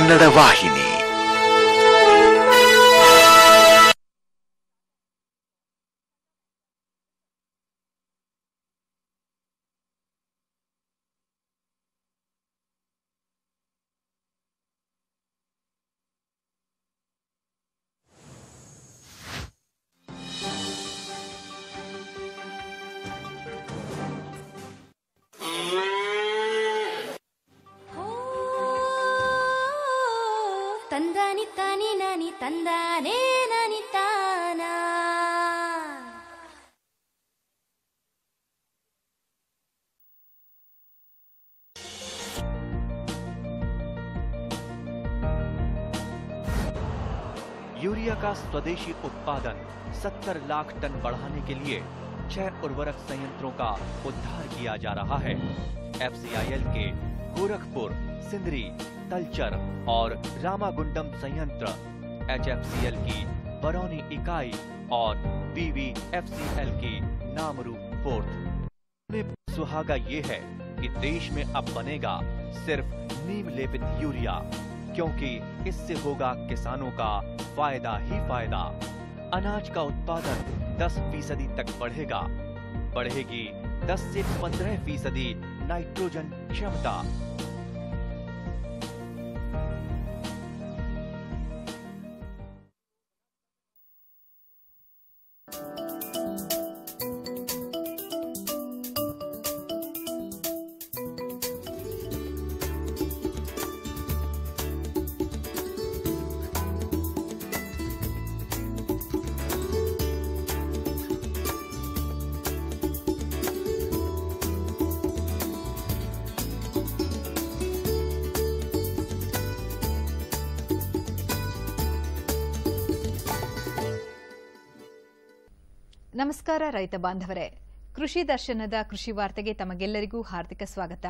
ಕನ್ನಡ ವಾಹಿನಿ ತಂದಾನಿ ತಾನಿ ನಾನಿ ತಂದಾನೇ ನಾನಿ ತಾನ यूरिया का स्वदेशी उत्पादन 70 लाख टन बढ़ाने के लिए छह उर्वरक संयंत्रों का उद्धार किया जा रहा है एफसीआईएल के गोरखपुर सिंदरी तलचर और रामागुंडम संयंत्र एचएफसीएल की बरौनी इकाई और बीवीएफसीएल की नामरू फोर्थ में सुहागा ये है कि देश में अब बनेगा सिर्फ नीम लेपित यूरिया क्योंकि इससे होगा किसानों का फायदा ही फायदा अनाज का उत्पादन 10 फीसदी तक बढ़ेगा बढ़ेगी 10 से 15 फीसदी नाइट्रोजन क्षमता ನಮಸ್ಕಾರ ರೈತ ಬಾಂಧವರೇ ಕೃಷಿ ದರ್ಶನದ ಕೃಷಿ ವಾರ್ತೆಗೆ ತಮಗೆಲ್ಲರಿಗೂ ಹಾರ್ದಿಕ ಸ್ವಾಗತ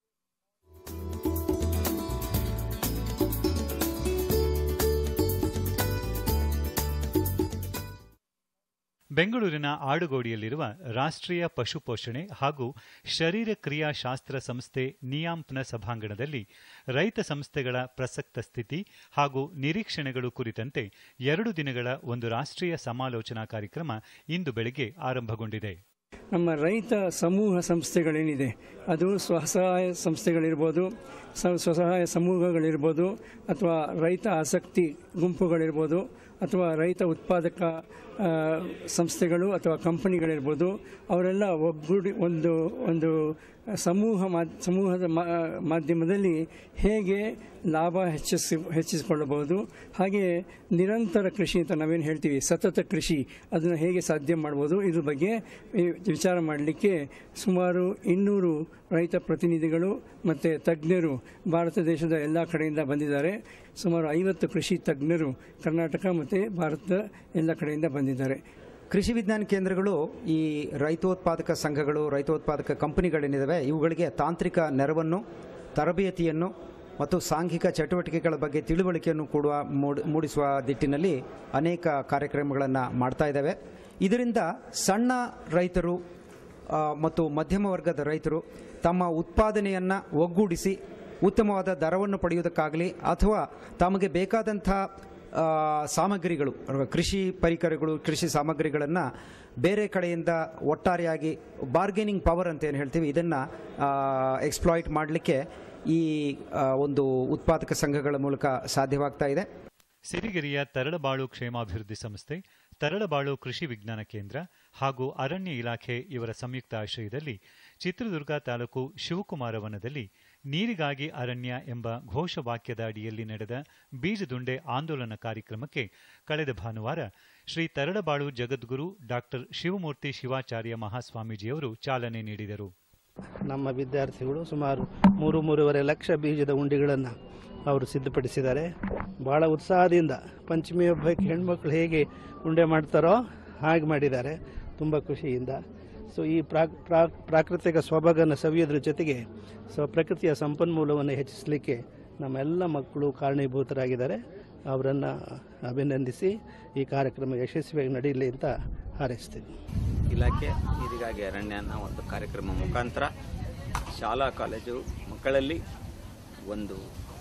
ಬೆಂಗಳೂರಿನ ಆಡುಗೋಡಿಯಲ್ಲಿರುವ ರಾಷ್ಟ್ರೀಯ ಪಶು ಪೋಷಣೆ ಹಾಗೂ ಶರೀರ ಕ್ರಿಯಾಶಾಸ್ತ್ರ ಸಂಸ್ಥೆ ನಿಯಾಂಪ್ನ ಸಭಾಂಗಣದಲ್ಲಿ ರೈತ ಸಂಸ್ಥೆಗಳ ಪ್ರಸಕ್ತ ಸ್ಥಿತಿ ಹಾಗೂ ನಿರೀಕ್ಷಣೆಗಳು ಕುರಿತಂತೆ ಎರಡು ದಿನಗಳ ಒಂದು ರಾಷ್ಟ್ರೀಯ ಸಮಾಲೋಚನಾ ಕಾರ್ಯಕ್ರಮ ಇಂದು ಬೆಳಗ್ಗೆ ಆರಂಭಗೊಂಡಿದೆ ನಮ್ಮ ರೈತ ಸಮೂಹ ಸಂಸ್ಥೆಗಳೇನಿದೆ ಅದು ಸ್ವಸಹಾಯ ಸಂಸ್ಥೆಗಳಿರ್ಬೋದು ಸ- ಸ್ವಸಹಾಯ ಸಮೂಹಗಳಿರ್ಬೋದು ಅಥವಾ ರೈತ ಆಸಕ್ತಿ ಗುಂಪುಗಳಿರ್ಬೋದು ಅಥವಾ ರೈತ ಉತ್ಪಾದಕ ಆ, ಸಂಸ್ಥೆಗಳು ಅಥವಾ ಕಂಪನಿಗಳಿರ್ಬೋದು ಅವರೆಲ್ಲ ಒಗ್ಗೂಡಿ ಒಂದು ಒಂದು ಸಮೂಹ ಮಾದ್ ಸಮೂಹದ ಮಾ- ಮಾಧ್ಯಮದಲ್ಲಿ ಹೇಗೆ ಲಾಭ ಹೆಚ್ಚಿಸಿ ಹೆಚ್ಚಿಸಿಕೊಳ್ಳಬಹುದು ಹಾಗೆ ನಿರಂತರ ಕೃಷಿ ಅಂತ ನಾವೇನು ಹೇಳ್ತೀವಿ ಸತತ ಕೃಷಿ ಅದನ್ನು ಹೇಗೆ ಸಾಧ್ಯ ಮಾಡ್ಬೋದು ಇದ್ರ ಬಗ್ಗೆ ಈ ವಿಚಾರ ಮಾಡಲಿಕ್ಕೆ ಸುಮಾರು ಇನ್ನೂರು ರೈತ ಪ್ರತಿನಿಧಿಗಳು ಮತ್ತು ತಜ್ಞರು ಭಾರತ ದೇಶದ ಎಲ್ಲ ಕಡೆಯಿಂದ ಬಂದಿದ್ದಾರೆ ಸುಮಾರು ಐವತ್ತು ಕೃಷಿ ತಜ್ಞರು ಕರ್ನಾಟಕ ಮತ್ತು ಭಾರತದ ಎಲ್ಲ ಕಡೆಯಿಂದ ಬಂದಿದ್ದಾರೆ ಕೃಷಿ ವಿಜ್ಞಾನ ಕೇಂದ್ರಗಳು ಈ ರೈತೋತ್ಪಾದಕ ಸಂಘಗಳು ರೈತೋತ್ಪಾದಕ ಕಂಪನಿಗಳೇನಿದ್ದಾವೆ ಇವುಗಳಿಗೆ ತಾಂತ್ರಿಕ ನೆರವನ್ನು ತರಬೇತಿಯನ್ನು ಮತ್ತು ಸಾಂಘಿಕ ಚಟುವಟಿಕೆಗಳ ಬಗ್ಗೆ ತಿಳುವಳಿಕೆಯನ್ನು ಕೊಡುವ ಮೂಡ್- ಮೂಡಿಸುವ ದಿಟ್ಟಿನಲ್ಲಿ ಅನೇಕ ಕಾರ್ಯಕ್ರಮಗಳನ್ನು ಮಾಡ್ತಾ ಇದ್ದಾವೆ ಇದರಿಂದ ಸಣ್ಣ ರೈತರು ಆ, ಮತ್ತು ಮಧ್ಯಮ ವರ್ಗದ ರೈತರು ತಮ್ಮ ಉತ್ಪಾದನೆಯನ್ನು ಒಗ್ಗೂಡಿಸಿ ಉತ್ತಮವಾದ ದರವನ್ನು ಪಡೆಯುವುದಕ್ಕಾಗಲಿ ಅಥವಾ ತಮಗೆ ಬೇಕಾದಂಥ ಆ, ಸಾಮಗ್ರಿಗಳು ಕೃಷಿ ಪರಿಕರಗಳು ಕೃಷಿ ಸಾಮಗ್ರಿಗಳನ್ನು ಬೇರೆ ಕಡೆಯಿಂದ ಒಟ್ಟಾರೆಯಾಗಿ ಬಾರ್ಗೇನಿಂಗ್ ಪವರ್ ಅಂತ ಏನು ಹೇಳ್ತೀವಿ ಇದನ್ನು ಎಕ್ಸ್ಪ್ಲಾಯ್ಟ್ ಮಾಡಲಿಕ್ಕೆ ಈ ಆ, ಒಂದು ಉತ್ಪಾದಕ ಸಂಘಗಳ ಮೂಲಕ ಸಾಧ್ಯವಾಗ್ತಾ ಇದೆ ಸಿರಿಗೆರೆಯ ತರಳಬಾಳು ಕ್ಷೇಮಾಭಿವೃದ್ಧಿ ಸಂಸ್ಥೆ ತರಳಬಾಳು ಕೃಷಿ ವಿಜ್ಞಾನ ಕೇಂದ್ರ ಹಾಗೂ ಅರಣ್ಯ ಇಲಾಖೆ ಇವರ ಸಂಯುಕ್ತ ಆಶ್ರಯದಲ್ಲಿ ಚಿತ್ರದುರ್ಗ ತಾಲೂಕು ಶಿವಕುಮಾರ ವನದಲ್ಲಿ ನೀರಿಗಾಗಿ ಅರಣ್ಯ ಎಂಬ ಘೋಷವಾಕ್ಯದ ಅಡಿಯಲ್ಲಿ ನಡೆದ ಬೀಜದುಂಡೆ ಆಂದೋಲನ ಕಾರ್ಯಕ್ರಮಕ್ಕೆ ಕಳೆದ ಭಾನುವಾರ ಶ್ರೀ ತರಳಬಾಳು ಜಗದ್ಗುರು ಡಾಕ್ಟರ್ ಶಿವಮೂರ್ತಿ ಶಿವಾಚಾರ್ಯ ಮಹಾಸ್ವಾಮೀಜಿಯವರು ಚಾಲನೆ ನೀಡಿದರು ನಮ್ಮ ವಿದ್ಯಾರ್ಥಿಗಳು ಸುಮಾರು ಮೂರು ಮೂರುವರೆ ಲಕ್ಷ ಬೀಜದ ಉಂಡಿಗಳನ್ನು ಅವರು ಸಿದ್ಧಪಡಿಸಿದ್ದಾರೆ ಭಾಳ ಉತ್ಸಾಹದಿಂದ ಪಂಚಮಿ ಹಬ್ಬಕ್ಕೆ ಹೆಣ್ಮಕ್ಳು ಹೇಗೆ ಉಂಡೆ ಮಾಡ್ತಾರೋ ಹಾಗೆ ಮಾಡಿದ್ದಾರೆ ತುಂಬ ಖುಷಿಯಿಂದ ಸೊ ಈ ಪ್ರಾಕ್ ಪ್ರಾಕ್ ಪ್ರಾಕೃತಿಕ ಸೊಬಗನ್ನು ಸವಿಯೋದ್ರ ಜೊತೆಗೆ ಸೊ ಪ್ರಕೃತಿಯ ಸಂಪನ್ಮೂಲವನ್ನು ಹೆಚ್ಚಿಸಲಿಕ್ಕೆ ನಮ್ಮೆಲ್ಲ ಮಕ್ಕಳು ಕಾರಣೀಭೂತರಾಗಿದ್ದಾರೆ ಅವರನ್ನು ಅಭಿನಂದಿಸಿ ಈ ಕಾರ್ಯಕ್ರಮ ಯಶಸ್ವಿಯಾಗಿ ನಡೆಯಲಿ ಅಂತ ಹಾರೈಸ್ತೀನಿ ಇಲಾಖೆ ನೀರಿಗಾಗಿ ಅರಣ್ಯ ಅನ್ನೋ ಒಂದು ಕಾರ್ಯಕ್ರಮ ಮುಖಾಂತರ ಶಾಲಾ ಕಾಲೇಜು ಮಕ್ಕಳಲ್ಲಿ ಒಂದು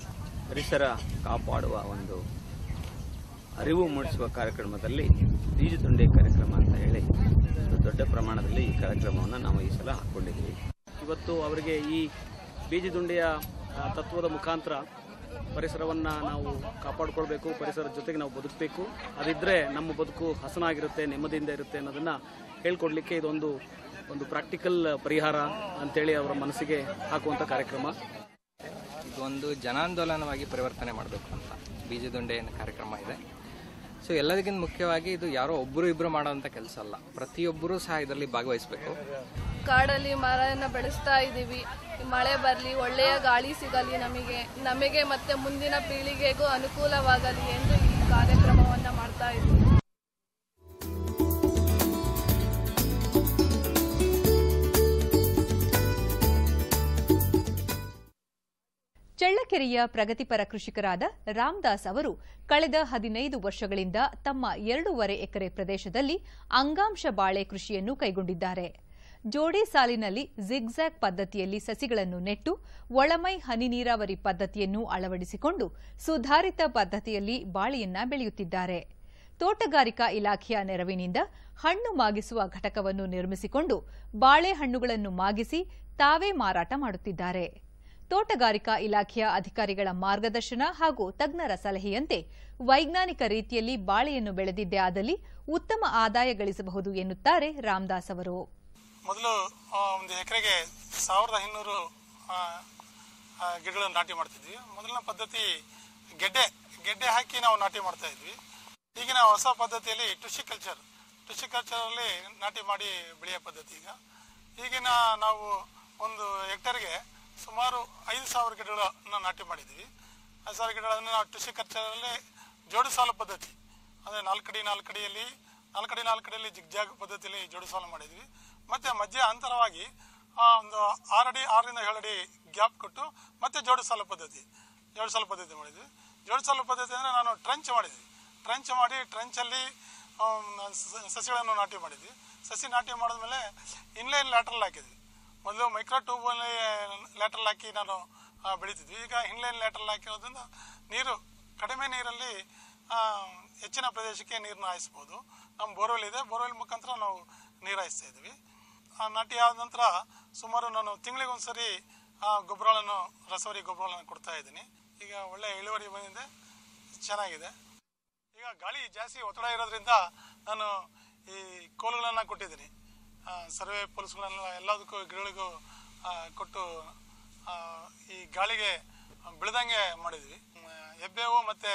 ಪರಿಸರ ಕಾಪಾಡುವ ಒಂದು ಅರಿವು ಮೂಡಿಸುವ ಕಾರ್ಯಕ್ರಮದಲ್ಲಿ ಬೀಜದುಂಡೆ ಕಾರ್ಯಕ್ರಮ ಅಂತ ಹೇಳಿ ಒಂದು ದೊಡ್ಡ ಪ್ರಮಾಣದಲ್ಲಿ ಈ ಕಾರ್ಯಕ್ರಮವನ್ನು ನಾವು ಈ ಸಲ ಹಾಕ್ಕೊಂಡಿದ್ದೀವಿ ಇವತ್ತು ಅವರಿಗೆ ಈ ಬೀಜದುಂಡೆಯ ಆ, ತತ್ವದ ಮುಖಾಂತರ ಪರಿಸರವನ್ನು ನಾವು ಕಾಪಾಡಿಕೊಳ್ಬೇಕು ಪರಿಸರದ ಜೊತೆಗೆ ನಾವು ಬದುಕಬೇಕು ಅದಿದ್ದರೆ ನಮ್ಮ ಬದುಕು ಹಸನಾಗಿರುತ್ತೆ ನೆಮ್ಮದಿಯಿಂದ ಇರುತ್ತೆ ಅನ್ನೋದನ್ನು ಹೇಳ್ಕೊಡ್ಲಿಕ್ಕೆ ಇದೊಂದು ಒಂದು ಪ್ರಾಕ್ಟಿಕಲ್ ಪರಿಹಾರ ಅಂತೇಳಿ ಅವರ ಮನಸ್ಸಿಗೆ ಹಾಕುವಂಥ ಕಾರ್ಯಕ್ರಮ ಇದು ಒಂದು ಜನಾಂದೋಲನವಾಗಿ ಪರಿವರ್ತನೆ ಮಾಡಬೇಕು ಅಂತ ಬೀಜದುಂಡೆ ಅನ್ನೋ ಕಾರ್ಯಕ್ರಮ ಇದೆ ಸೊ ಎಲ್ಲದಕ್ಕಿಂತ ಮುಖ್ಯವಾಗಿ ಇದು ಯಾರೋ ಒಬ್ಬರು ಇಬ್ಬರು ಮಾಡೋವಂಥ ಕೆಲಸ ಅಲ್ಲ ಪ್ರತಿಯೊಬ್ಬರೂ ಸಹ ಇದರಲ್ಲಿ ಭಾಗವಹಿಸಬೇಕು ಕಾಡಲ್ಲಿ ಮರನ ಬೆಳೆಸ್ತಾ ಇದ್ದೀವಿ ಮಳೆ ಬರಲಿ ಒಳ್ಳೆಯ ಗಾಳಿ ಸಿಗಲಿ ನಮಗೆ ನಮಗೆ ಮತ್ತೆ ಮುಂದಿನ ಪೀಳಿಗೆಗೂ ಅನುಕೂಲವಾಗಲಿ ಎಂದು ಈ ಕಾರ್ಯಕ್ರಮವನ್ನು ಮಾಡ್ತಾ ಇದ್ದೀವಿ ಚಳ್ಳಕೆರೆಯ ಪ್ರಗತಿಪರ ಕೃಷಿಕರಾದ ರಾಮದಾಸ್ ಅವರು ಕಳೆದ ಹದಿನೈದು ವರ್ಷಗಳಿಂದ ತಮ್ಮ ಎರಡೂವರೆ ಎಕರೆ ಪ್ರದೇಶದಲ್ಲಿ ಅಂಗಾಂಶ ಬಾಳೆ ಕೃಷಿಯನ್ನು ಕೈಗೊಂಡಿದ್ದಾರೆ ಜೋಡಿ ಸಾಲಿನಲ್ಲಿ ಜಿಗ್ಜ್ಯಾಗ್ ಪದ್ಧತಿಯಲ್ಲಿ ಸಸಿಗಳನ್ನು ನೆಟ್ಟು ಒಳಮೈ ಹನಿ ನೀರಾವರಿ ಪದ್ಧತಿಯನ್ನು ಅಳವಡಿಸಿಕೊಂಡು ಸುಧಾರಿತ ಪದ್ಧತಿಯಲ್ಲಿ ಬಾಳೆಯನ್ನ ಬೆಳೆಯುತ್ತಿದ್ದಾರೆ ತೋಟಗಾರಿಕಾ ಇಲಾಖೆಯ ನೆರವಿನಿಂದ ಹಣ್ಣು ಮಾಗಿಸುವ ಘಟಕವನ್ನು ನಿರ್ಮಿಸಿಕೊಂಡು ಬಾಳೆಹಣ್ಣುಗಳನ್ನು ಮಾಗಿಸಿ ತಾವೇ ಮಾರಾಟ ಮಾಡುತ್ತಿದ್ದಾರೆ ತೋಟಗಾರಿಕಾ ಇಲಾಖೆಯ ಅಧಿಕಾರಿಗಳ ಮಾರ್ಗದರ್ಶನ ಹಾಗೂ ತಜ್ಞರ ಸಲಹೆಯಂತೆ ವೈಜ್ಞಾನಿಕ ರೀತಿಯಲ್ಲಿ ಬಾಳೆಯನ್ನು ಬೆಳೆದಿದ್ದೇ ಆದಲ್ಲಿ ಉತ್ತಮ ಆದಾಯ ಗಳಿಸಬಹುದು ಎನ್ನುತ್ತಾರೆ ರಾಮದಾಸ್ ಅವರು ಮೊದಲು ಆ, ಒಂದು ಎಕರೆಗೆ ಸಾವಿರದ ಇನ್ನೂರು ಗಿಡಗಳನ್ನು ನಾಟಿ ಮಾಡ್ತಿದ್ವಿ ಮೊದಲನೇ ಪದ್ಧತಿ ಗೆಡ್ಡೆ ಗೆಡ್ಡೆ ಹಾಕಿ ನಾವು ನಾಟಿ ಮಾಡ್ತಾ ಇದ್ವಿ ಈಗಿನ ಹೊಸ ಪದ್ಧತಿಯಲ್ಲಿ ಟುಷಿ ಕಲ್ಚರ್ ಟುಷಿ ಕಲ್ಚರಲ್ಲಿ ನಾಟಿ ಮಾಡಿ ಬೆಳೆಯೋ ಪದ್ಧತಿ ಈಗ ಈಗಿನ ನಾವು ಒಂದು ಹೆಕ್ಟರ್ಗೆ ಸುಮಾರು ಐದು ಸಾವಿರ ಗಿಡಗಳನ್ನು ನಾಟಿ ಮಾಡಿದ್ವಿ ಐದು ಸಾವಿರ ಗಿಡಗಳನ್ನು ನಾವು ಟುಷಿ ಕಲ್ಚರಲ್ಲಿ ಜೋಡಿ ಸಾಲು ಪದ್ಧತಿ ಅಂದರೆ ನಾಲ್ಕಡಿ ನಾಲ್ಕಡಿಯಲ್ಲಿ ನಾಲ್ಕಡಿ ನಾಲ್ಕಡಿಯಲ್ಲಿ ಜಿಗ್ಜಾಗ್ ಪದ್ಧತಿಯಲ್ಲಿ ಜೋಡಿ ಸಾಲು ಮಾಡಿದ್ವಿ ಮತ್ತೆ ಮಧ್ಯೆ ಅಂತರವಾಗಿ ಆ, ಒಂದು ಆರಡಿ ಆರರಿಂದ ಏಳಡಿ ಗ್ಯಾಪ್ ಕೊಟ್ಟು ಮತ್ತೆ ಜೋಡಿ ಸಾಲು ಪದ್ಧತಿ ಜೋಡಿ ಸಾಲು ಪದ್ಧತಿ ಮಾಡಿದ್ವಿ ಜೋಡಿ ಸಾಲು ಪದ್ಧತಿ ಅಂದರೆ ನಾನು ಟ್ರಂಚ್ ಮಾಡಿದ್ವಿ ಟ್ರಂಚ್ ಮಾಡಿ ಟ್ರಂಚಲ್ಲಿ ಸಸಿಗಳನ್ನು ನಾಟಿ ಮಾಡಿದ್ವಿ ಸಸಿ ನಾಟಿ ಮಾಡಿದ್ಮೇಲೆ ಇನ್ಲೈನ್ ಲ್ಯಾಟ್ರಲ್ ಹಾಕಿದ್ವಿ ಮೊದಲು ಮೈಕ್ರೋ ಟ್ಯೂಬಲ್ಲಿ ಲ್ಯಾಟ್ರಲ್ ಹಾಕಿ ನಾನು ಆ, ಬೆಳಿತಿದ್ವಿ ಈಗ ಇನ್ಲೈನ್ ಲ್ಯಾಟ್ರಲ್ ಹಾಕಿರೋದ್ರಿಂದ ನೀರು ಕಡಿಮೆ ನೀರಲ್ಲಿ ಆ, ಹೆಚ್ಚಿನ ಪ್ರದೇಶಕ್ಕೆ ನೀರನ್ನ ಹಾಯಿಸ್ಬೋದು ನಮ್ಮ ಬೋರ್ವೆಲ್ ಇದೆ ಬೋರ್ವೆಲ್ ಮುಖಾಂತರ ನಾವು ನೀರು ಹಾಯಿಸ್ತಾ ಇದ್ವಿ ಆ, ನಾಟಿ ಆದ ನಂತರ ಸುಮಾರು ನಾನು ತಿಂಗಳಿಗೊಂದ್ಸರಿ ಆ ಗೊಬ್ಬರಗಳನ್ನು ರಸವರಿ ಗೊಬ್ಬರಗಳನ್ನು ಕೊಡ್ತಾ ಇದ್ದೀನಿ ಈಗ ಒಳ್ಳೆ ಇಳುವರಿ ಬಂದಿದೆ ಚೆನ್ನಾಗಿದೆ ಈಗ ಗಾಳಿ ಜಾಸ್ತಿ ಒತ್ತಡ ಇರೋದ್ರಿಂದ ನಾನು ಈ ಕೋಲುಗಳನ್ನು ಕೊಟ್ಟಿದ್ದೀನಿ ಆ, ಸರ್ವೆ ಪೊಲೀಸ್ಗಳನ್ನ ಎಲ್ಲದಕ್ಕೂ ಗಿಡಗಳಿಗೂ ಆ, ಕೊಟ್ಟು ಆ, ಈ ಗಾಳಿಗೆ ಬೆಳೆದಂಗೆ ಮಾಡಿದ್ವಿ ಮ್, ಹೆಬ್ಬೇವು ಮತ್ತು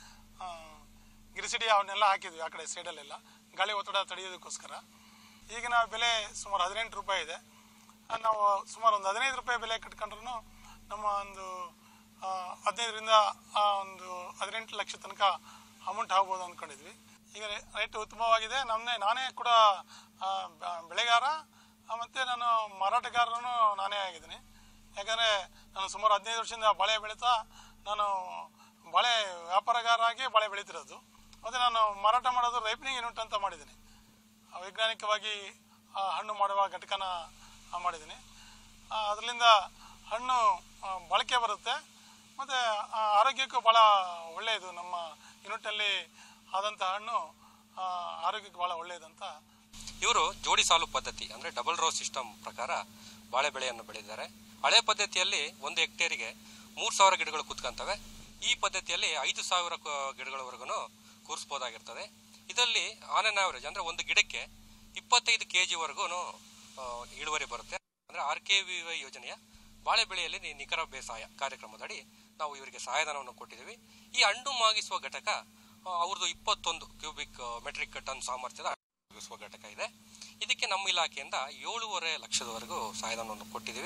ಗಿರಿಸಿಡಿ ಅವನ್ನೆಲ್ಲ ಹಾಕಿದ್ವಿ ಆ ಕಡೆ ಸೈಡಲ್ಲೆಲ್ಲ ಗಾಳಿ ಒತ್ತಡ ತಡೆಯೋದಕ್ಕೋಸ್ಕರ ಈಗಿನ ಬೆಲೆ ಸುಮಾರು ಹದಿನೆಂಟು ರೂಪಾಯಿ ಇದೆ ಆ, ನಾವು ಸುಮಾರು ಒಂದು ಹದಿನೈದು ರೂಪಾಯಿ ಬೆಲೆ ಕಟ್ಕೊಂಡ್ರು ನಮ್ಮ ಒಂದು ಆ, ಹದಿನೈದರಿಂದ ಆ, ಒಂದು ಹದಿನೆಂಟು ಲಕ್ಷ ತನಕ ಅಮೌಂಟ್ ಆಗ್ಬೋದು ಅಂದ್ಕೊಂಡಿದ್ವಿ ಈಗ ರೇಟ್ ಉತ್ತಮವಾಗಿದೆ ನಮ್ಮನ್ನೇ ನಾನೇ ಕೂಡ ಆ, ಬ- ಬೆಳೆಗಾರ ಆ, ಮತ್ತೆ ನಾನು ಮಾರಾಟಗಾರನು ನಾನೇ ಆಗಿದ್ದೀನಿ ಯಾಕಂದರೆ ನಾನು ಸುಮಾರು ಹದಿನೈದು ವರ್ಷದಿಂದ ಬಾಳೆ ಬೆಳೀತಾ ನಾನು ಬಾಳೆ ವ್ಯಾಪಾರಗಾರ ಆಗಿ ಬಾಳೆ ಬೆಳೀತಿರೋದು ಮತ್ತು ನಾನು ಮಾರಾಟ ಮಾಡೋದು ರೈಪನಿಂಗ್ ಯೂನಿಟ್ ಅಂತ ಮಾಡಿದ್ದೀನಿ ಆ, ವೈಜ್ಞಾನಿಕವಾಗಿ ಆ, ಹಣ್ಣು ಮಾಡುವ ಘಟಕನ ಆ, ಮಾಡಿದ್ದೀನಿ ಅದರಿಂದ ಹಣ್ಣು ಆ, ಬಳಕೆ ಬರುತ್ತೆ ಮತ್ತು ಆರೋಗ್ಯಕ್ಕೂ ಭಾಳ ಒಳ್ಳೆಯದು ನಮ್ಮ ಯೂನಿಟಲ್ಲಿ ಆದಂಥ ಹಣ್ಣು ಆ, ಆರೋಗ್ಯಕ್ಕೆ ಭಾಳ ಒಳ್ಳೆಯದಂತ ಇವರು ಜೋಡಿ ಸಾಲು ಪದ್ಧತಿ ಅಂದ್ರೆ ಡಬಲ್ ರೋ ಸಿಸ್ಟಮ್ ಪ್ರಕಾರ ಬಾಳೆ ಬೆಳೆಯನ್ನು ಬೆಳೆದಿದ್ದಾರೆ ಹಳೆ ಪದ್ಧತಿಯಲ್ಲಿ ಒಂದು ಹೆಕ್ಟೇರಿಗೆ ಮೂರ್ ಸಾವಿರ ಗಿಡಗಳು ಕುತ್ಕೊಂತವೆ ಈ ಪದ್ಧತಿಯಲ್ಲಿ ಐದು ಸಾವಿರ ಕ- ಗಿಡಗಳವರೆಗೂ ಕೂರಿಸಬಹುದಾಗಿರ್ತದೆ ಇದರಲ್ಲಿ ಆನ್ ಅನ್ ಆವರೇಜ್ ಅಂದ್ರೆ ಒಂದು ಗಿಡಕ್ಕೆ ಇಪ್ಪತ್ತೈದು ಕೆ ಜಿವರೆಗೂ ಇಳುವರಿ ಬರುತ್ತೆ ಅಂದ್ರೆ ಆರ್ ಕೆ ವಿ ವೈ ಯೋಜನೆಯ ಬಾಳೆ ಬೆಳೆಯಲ್ಲಿ ನಿ- ನಿಖರ ಬೇಸಾಯ ಕಾರ್ಯಕ್ರಮದಡಿ ನಾವು ಇವರಿಗೆ ಸಹಾಯಧನವನ್ನು ಕೊಟ್ಟಿದ್ದೀವಿ ಈ ಹಣ್ಣು ಮಾಗಿಸುವ ಘಟಕ ಆ, ಅವ್ರದ್ದು ಇಪ್ಪತ್ತೊಂದು ಕ್ಯೂಬಿಕ್ ಮೆಟ್ರಿಕ್ ಟನ್ ಸಾಮರ್ಥ್ಯದ ಮಾಗಿಸುವ ಘಟಕ ಇದೆ ಇದಕ್ಕೆ ನಮ್ಮ ಇಲಾಖೆಯಿಂದ ಏಳೂವರೆ ಲಕ್ಷದವರೆಗೂ ಸಹಾಯಧನವನ್ನು ಕೊಟ್ಟಿದ್ದೀವಿ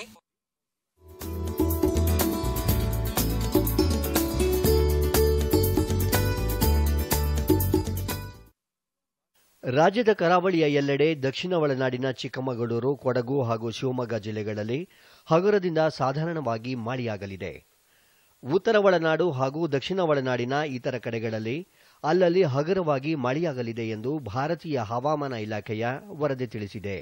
ರಾಜ್ಯದ ಕರಾವಳಿಯ ಎಲ್ಲೆಡೆ ದಕ್ಷಿಣ ಒಳನಾಡಿನ ಚಿಕ್ಕಮಗಳೂರು ಕೊಡಗು ಹಾಗೂ ಶಿವಮೊಗ್ಗ ಜಿಲ್ಲೆಗಳಲ್ಲಿ ಹಗುರದಿಂದ ಸಾಧಾರಣವಾಗಿ ಮಳೆಯಾಗಲಿದೆ ಉತ್ತರ ಒಳನಾಡು ಹಾಗೂ ದಕ್ಷಿಣ ಒಳನಾಡಿನ ಇತರ ಕಡೆಗಳಲ್ಲಿ ಅಲ್ಲಲ್ಲಿ ಹಗುರವಾಗಿ ಮಳೆಯಾಗಲಿದೆ ಎಂದು ಭಾರತೀಯ ಹವಾಮಾನ ಇಲಾಖೆಯ ವರದಿ ತಿಳಿಸಿದೆ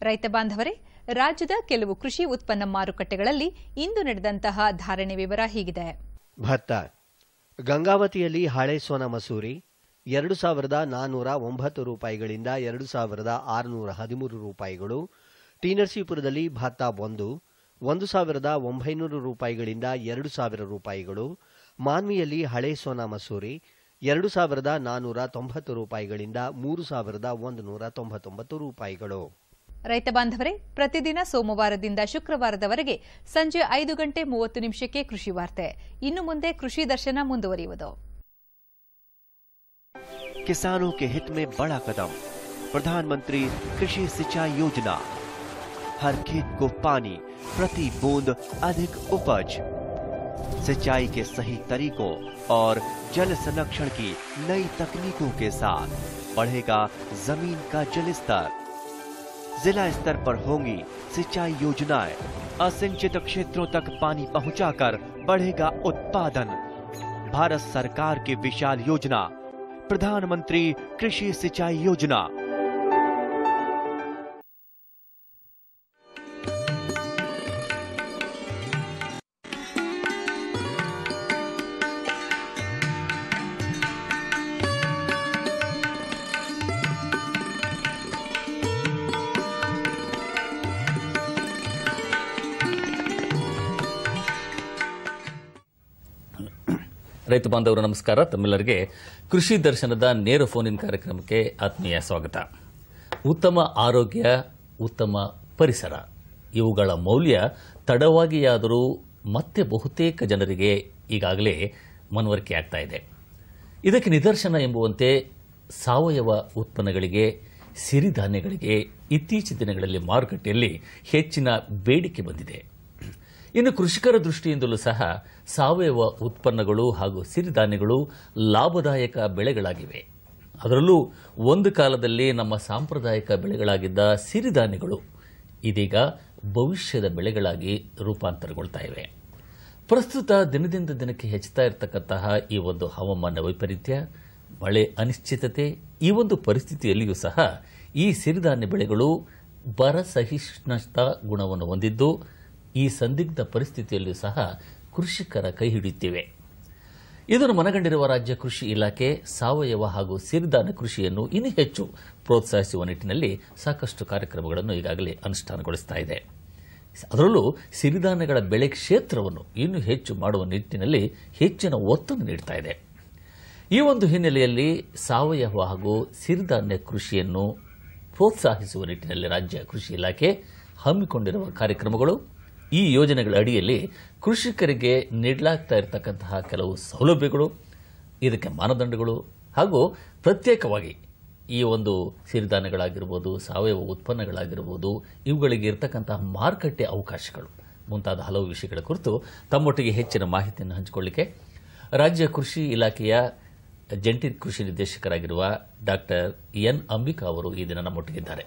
ರೈತ ಬಾಂಧವರೇ ರಾಜ್ಯದ ಕೆಲವು ಕೃಷಿ ಉತ್ಪನ್ನ ಮಾರುಕಟ್ಟೆಗಳಲ್ಲಿ ಇಂದು ನಡೆದಂತಹ ಧಾರಣೆ ವಿವರ ಹೀಗಿದೆ ಭತ್ತ ಗಂಗಾವತಿಯಲ್ಲಿ ಹಳೆ ಸೋನ ಮಸೂರಿ ಎರಡು ಸಾವಿರದ ನಾನ್ನೂರ ಒಂಬತ್ತು ರೂಪಾಯಿಗಳಿಂದ ಎರಡು ಸಾವಿರದ ಆರುನೂರ ಹದಿಮೂರು ರೂಪಾಯಿಗಳು ಟಿ ನರಸೀಪುರದಲ್ಲಿ ಭತ್ತ ಒಂದು ಒಂದು ಸಾವಿರದ ಒಂಬೈನೂರು ರೂಪಾಯಿಗಳಿಂದ ಎರಡು ಸಾವಿರ ರೂಪಾಯಿಗಳು ಮಾನ್ವಿಯಲ್ಲಿ ಹಳೆ ಸೋನಾ ಮಸೂರಿ ಎರಡು ಸಾವಿರದ ನಾನ್ನೂರ ತೊಂಬತ್ತು ರೂಪಾಯಿಗಳಿಂದ ಮೂರು ಸಾವಿರದ ಒಂದು ನೂರ ತೊಂಬತ್ತೊಂಬತ್ತು ರೂಪಾಯಿಗಳು ರೈತ ಬಾಂಧವರೇ ಪ್ರತಿದಿನ ಸೋಮವಾರದಿಂದ ಶುಕ್ರವಾರದವರೆಗೆ ಸಂಜೆ ಐದು ಗಂಟೆ ಮೂವತ್ತು ನಿಮಿಷಕ್ಕೆ ಕೃಷಿ ವಾರ್ತೆ ಇನ್ನು ಮುಂದೆ ಕೃಷಿ ದರ್ಶನ ಮುಂದುವರಿಯುವುದು किसानों के हित में बड़ा कदम प्रधानमंत्री कृषि सिंचाई योजना हर खेत को पानी प्रति बूंद अधिक उपज सिंचाई के सही तरीकों और जल संरक्षण की नई तकनीकों के साथ बढ़ेगा जमीन का जल स्तर जिला स्तर पर होंगी सिंचाई योजनाएं असिंचित क्षेत्रों तक पानी पहुंचाकर बढ़ेगा उत्पादन भारत सरकार की विशाल योजना प्रधानमंत्री कृषि सिंचाई योजना ರೈತ ಬಾಂಧವರು ನಮಸ್ಕಾರ ತಮ್ಮೆಲ್ಲರಿಗೆ ಕೃಷಿ ದರ್ಶನದ ನೇರ ಫೋನ್ ಇನ್ ಕಾರ್ಯಕ್ರಮಕ್ಕೆ ಆತ್ಮೀಯ ಸ್ವಾಗತ ಉತ್ತಮ ಆರೋಗ್ಯ ಉತ್ತಮ ಪರಿಸರ ಇವುಗಳ ಮೌಲ್ಯ ತಡವಾಗಿಯಾದರೂ ಮತ್ತೆ ಬಹುತೇಕ ಜನರಿಗೆ ಈಗಾಗಲೇ ಮನವರಿಕೆ ಆಗ್ತಾ ಇದೆ ಇದಕ್ಕೆ ನಿದರ್ಶನ ಎಂಬುವಂತೆ ಸಾವಯವ ಉತ್ಪನ್ನಗಳಿಗೆ ಸಿರಿಧಾನ್ಯಗಳಿಗೆ ಇತ್ತೀಚಿನ ದಿನಗಳಲ್ಲಿ ಮಾರುಕಟ್ಟೆಯಲ್ಲಿ ಹೆಚ್ಚಿನ ಬೇಡಿಕೆ ಬಂದಿದೆ ಇನ್ನು ಕೃಷಿಕರ ದೃಷ್ಟಿಯಿಂದಲೂ ಸಹ ಸಾವಯವ ಉತ್ಪನ್ನಗಳು ಹಾಗೂ ಸಿರಿಧಾನ್ಯಗಳು ಲಾಭದಾಯಕ ಬೆಳೆಗಳಾಗಿವೆ ಅದರಲ್ಲೂ ಒಂದು ಕಾಲದಲ್ಲಿ ನಮ್ಮ ಸಾಂಪ್ರದಾಯಿಕ ಬೆಳೆಗಳಾಗಿದ್ದ ಸಿರಿಧಾನ್ಯಗಳು ಇದೀಗ ಭವಿಷ್ಯದ ಬೆಳೆಗಳಾಗಿ ರೂಪಾಂತರಗೊಳ್ತಾ ಇವೆ ಪ್ರಸ್ತುತ ದಿನದಿಂದ ದಿನಕ್ಕೆ ಹೆಚ್ಚುತ್ತಾ ಇರತಕ್ಕಂತಹ ಈ ಒಂದು ಹವಾಮಾನ ವೈಪರೀತ್ಯ ಮಳೆ ಅನಿಶ್ಚಿತತೆ ಈ ಒಂದು ಪರಿಸ್ಥಿತಿಯಲ್ಲಿಯೂ ಸಹ ಈ ಸಿರಿಧಾನ್ಯ ಬೆಳೆಗಳು ಬರ ಸಹಿಷ್ಣುತಾ ಗುಣವನ್ನು ಹೊಂದಿದ್ದು ಈ ಸಂದಿಗ್ಧ ಪರಿಸ್ಥಿತಿಯಲ್ಲಿಯೂ ಸಹ ಕೃಷಿಕರ ಕೈ ಹಿಡಿಯುತ್ತಿವೆ ಇದನ್ನು ಮನಗಂಡಿರುವ ರಾಜ್ಯ ಕೃಷಿ ಇಲಾಖೆ ಸಾವಯವ ಹಾಗೂ ಸಿರಿಧಾನ್ಯ ಕೃಷಿಯನ್ನು ಇನ್ನೂ ಹೆಚ್ಚು ಪ್ರೋತ್ಸಾಹಿಸುವ ನಿಟ್ಟಿನಲ್ಲಿ ಸಾಕಷ್ಟು ಕಾರ್ಯಕ್ರಮಗಳನ್ನು ಈಗಾಗಲೇ ಅನುಷ್ಠಾನಗೊಳಿಸ್ತಾ ಇದೆ ಅದರಲ್ಲೂ ಸಿರಿಧಾನ್ಯಗಳ ಬೆಳೆ ಕ್ಷೇತ್ರವನ್ನು ಇನ್ನೂ ಹೆಚ್ಚು ಮಾಡುವ ನಿಟ್ಟಿನಲ್ಲಿ ಹೆಚ್ಚಿನ ಒತ್ತನ್ನು ನೀಡುತ್ತಾ ಇದೆ ಈ ಒಂದು ಹಿನ್ನೆಲೆಯಲ್ಲಿ ಸಾವಯವ ಹಾಗೂ ಸಿರಿಧಾನ್ಯ ಕೃಷಿಯನ್ನು ಪ್ರೋತ್ಸಾಹಿಸುವ ನಿಟ್ಟಿನಲ್ಲಿ ರಾಜ್ಯ ಕೃಷಿ ಇಲಾಖೆ ಹಮ್ಮಿಕೊಂಡಿರುವ ಕಾರ್ಯಕ್ರಮಗಳು ಈ ಯೋಜನೆಗಳ ಅಡಿಯಲ್ಲಿ ಕೃಷಿಕರಿಗೆ ನೀಡಲಾಗ್ತಾ ಇರತಕ್ಕಂತಹ ಕೆಲವು ಸೌಲಭ್ಯಗಳು ಇದಕ್ಕೆ ಮಾನದಂಡಗಳು ಹಾಗೂ ಪ್ರತ್ಯೇಕವಾಗಿ ಈ ಒಂದು ಸಿರಿಧಾನ್ಯಗಳಾಗಿರ್ಬೋದು ಸಾವಯವ ಉತ್ಪನ್ನಗಳಾಗಿರ್ಬೋದು ಇವುಗಳಿಗೆ ಇರತಕ್ಕಂತಹ ಮಾರುಕಟ್ಟೆ ಅವಕಾಶಗಳು ಮುಂತಾದ ಹಲವು ವಿಷಯಗಳ ಕುರಿತು ತಮ್ಮೊಟ್ಟಿಗೆ ಹೆಚ್ಚಿನ ಮಾಹಿತಿಯನ್ನು ಹಂಚಿಕೊಳ್ಳಿಕ್ಕೆ ರಾಜ್ಯ ಕೃಷಿ ಇಲಾಖೆಯ ಜಂಟಿ ಕೃಷಿ ನಿರ್ದೇಶಕರಾಗಿರುವ ಡಾಕ್ಟರ್ ಎನ್ ಅಂಬಿಕಾ ಅವರು ಈ ದಿನ ನಮ್ಮೊಟ್ಟಿಗಿದ್ದಾರೆ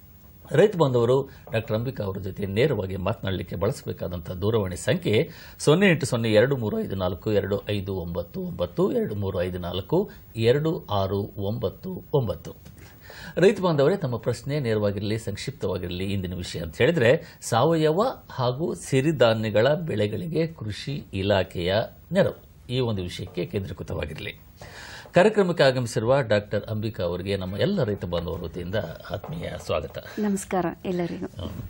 ರೈತ ಬಾಂಧವರು ಡಾಕ್ಟರ್ ಅಂಬಿಕಾ ಅವರ ಜೊತೆ ನೇರವಾಗಿ ಮಾತನಾಡಲಿಕ್ಕೆ ಬಳಸಬೇಕಾದಂತಹ ದೂರವಾಣಿ ಸಂಖ್ಯೆ ಸೊನ್ನೆ ಎಂಟು ಸೊನ್ನೆ ಎರಡು ಮೂರು ಐದು ನಾಲ್ಕು ಎರಡು ಐದು ಒಂಬತ್ತು ಒಂಬತ್ತು ಎರಡು ಮೂರು ಐದು ನಾಲ್ಕು ಎರಡು ಆರು ಒಂಬತ್ತು ಒಂಬತ್ತು ರೈತ ಬಾಂಧವರೇ ತಮ್ಮ ಪ್ರಶ್ನೆ ನೇರವಾಗಿರಲಿ ಸಂಕ್ಷಿಪ್ತವಾಗಿರಲಿ ಇಂದಿನ ವಿಷಯ ಅಂತ ಹೇಳಿದ್ರೆ ಸಾವಯವ ಹಾಗೂ ಸಿರಿಧಾನ್ಯಗಳ ಬೆಳೆಗಳಿಗೆ ಕೃಷಿ ಇಲಾಖೆಯ ನೆರವು ಈ ಒಂದು ವಿಷಯಕ್ಕೆ ಕೇಂದ್ರೀಕೃತವಾಗಿರಲಿ ಕಾರ್ಯಕ್ರಮಕ್ಕೆ ಆಗಮಿಸಿರುವ ಡಾಕ್ಟರ್ ಅಂಬಿಕಾ ಅವರಿಗೆ ನಮ್ಮ ಎಲ್ಲ ರೈತ ಬಾಂಧವರ ವತಿಯಿಂದ ಆತ್ಮೀಯ ಸ್ವಾಗತ ನಮಸ್ಕಾರ ಎಲ್ಲರಿಗೂ